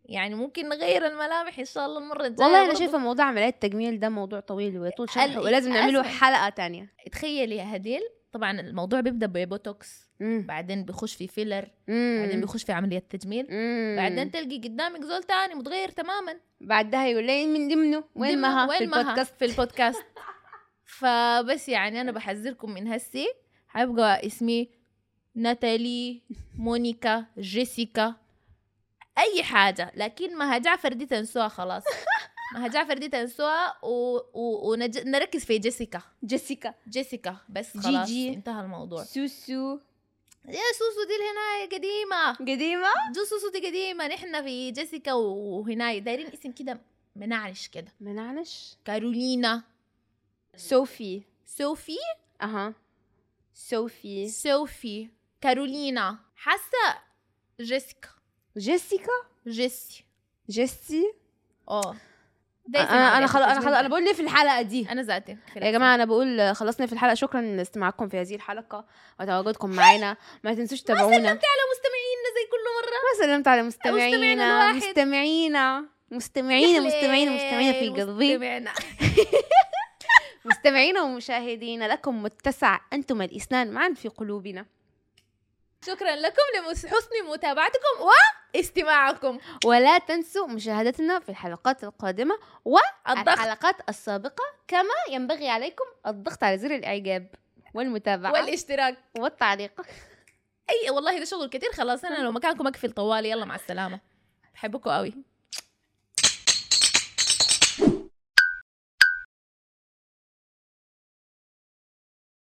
[SPEAKER 2] يعني ممكن نغير الملامح ان شاء الله المره الجايه
[SPEAKER 1] والله انا
[SPEAKER 2] برضو.
[SPEAKER 1] شايفه موضوع عمليات التجميل ده موضوع طويل ويطول شرحه
[SPEAKER 2] ال-
[SPEAKER 1] ولازم نعمله
[SPEAKER 2] أسمع.
[SPEAKER 1] حلقه تانية
[SPEAKER 2] تخيلي يا هديل طبعا الموضوع بيبدا ببوتوكس
[SPEAKER 1] مم.
[SPEAKER 2] بعدين بيخش في فيلر
[SPEAKER 1] مم.
[SPEAKER 2] بعدين بيخش في عمليه تجميل
[SPEAKER 1] مم.
[SPEAKER 2] بعدين تلقي قدامك زول تاني متغير تماما
[SPEAKER 1] بعدها يقول لي من ضمنه وين
[SPEAKER 2] دمه-
[SPEAKER 1] مها في
[SPEAKER 2] وين مها؟
[SPEAKER 1] البودكاست
[SPEAKER 2] في البودكاست فبس يعني انا بحذركم من هسي حيبقى اسمي ناتالي مونيكا جيسيكا اي حاجه لكن مها جعفر دي تنسوها خلاص مها جعفر دي تنسوها و... و... ونركز في جيسيكا
[SPEAKER 1] جيسيكا
[SPEAKER 2] جيسيكا بس
[SPEAKER 1] جي
[SPEAKER 2] خلاص
[SPEAKER 1] جي.
[SPEAKER 2] انتهى الموضوع
[SPEAKER 1] سوسو
[SPEAKER 2] يا سوسو دي الهناية قديمة
[SPEAKER 1] قديمه
[SPEAKER 2] جو سوسو دي قديمة نحن في جيسيكا وهناية دايرين اسم كده منعنش كده
[SPEAKER 1] منعنش
[SPEAKER 2] كارولينا
[SPEAKER 1] صوفي
[SPEAKER 2] سوفي
[SPEAKER 1] اها صوفي
[SPEAKER 2] سوفي كارولينا حاسة جيسيكا
[SPEAKER 1] جيسيكا
[SPEAKER 2] جيسي
[SPEAKER 1] جيسي
[SPEAKER 2] اه ده اسم
[SPEAKER 1] انا انا
[SPEAKER 2] عادي،
[SPEAKER 1] خلاص انا
[SPEAKER 2] تجميل
[SPEAKER 1] خلاص انا
[SPEAKER 2] ده.
[SPEAKER 1] بقول ليه في الحلقه دي
[SPEAKER 2] انا ذاتي
[SPEAKER 1] يا جماعه انا بقول خلصنا في الحلقه شكرا لاستماعكم في هذه الحلقه وتواجدكم معنا ما تنسوش تتابعونا
[SPEAKER 2] على مستمعينا زي كل مرة
[SPEAKER 1] ما سلمت على مستمعينا
[SPEAKER 2] مستمعنا الواحد.
[SPEAKER 1] مستمعينا مستمعينا مستمعينا مستمعينا في قلبي
[SPEAKER 2] مستمعنا
[SPEAKER 1] مستمعينا ومشاهدينا لكم متسع انتم الاثنان معا في قلوبنا
[SPEAKER 2] شكرا لكم لحسن متابعتكم واستماعكم
[SPEAKER 1] ولا تنسوا مشاهدتنا في الحلقات القادمه
[SPEAKER 2] الضغط
[SPEAKER 1] والحلقات السابقه كما ينبغي عليكم الضغط على زر الاعجاب والمتابعه
[SPEAKER 2] والاشتراك
[SPEAKER 1] والتعليق
[SPEAKER 2] اي والله ده شغل كتير خلاص انا لو مكانكم اقفل طوالي يلا مع السلامه بحبكم قوي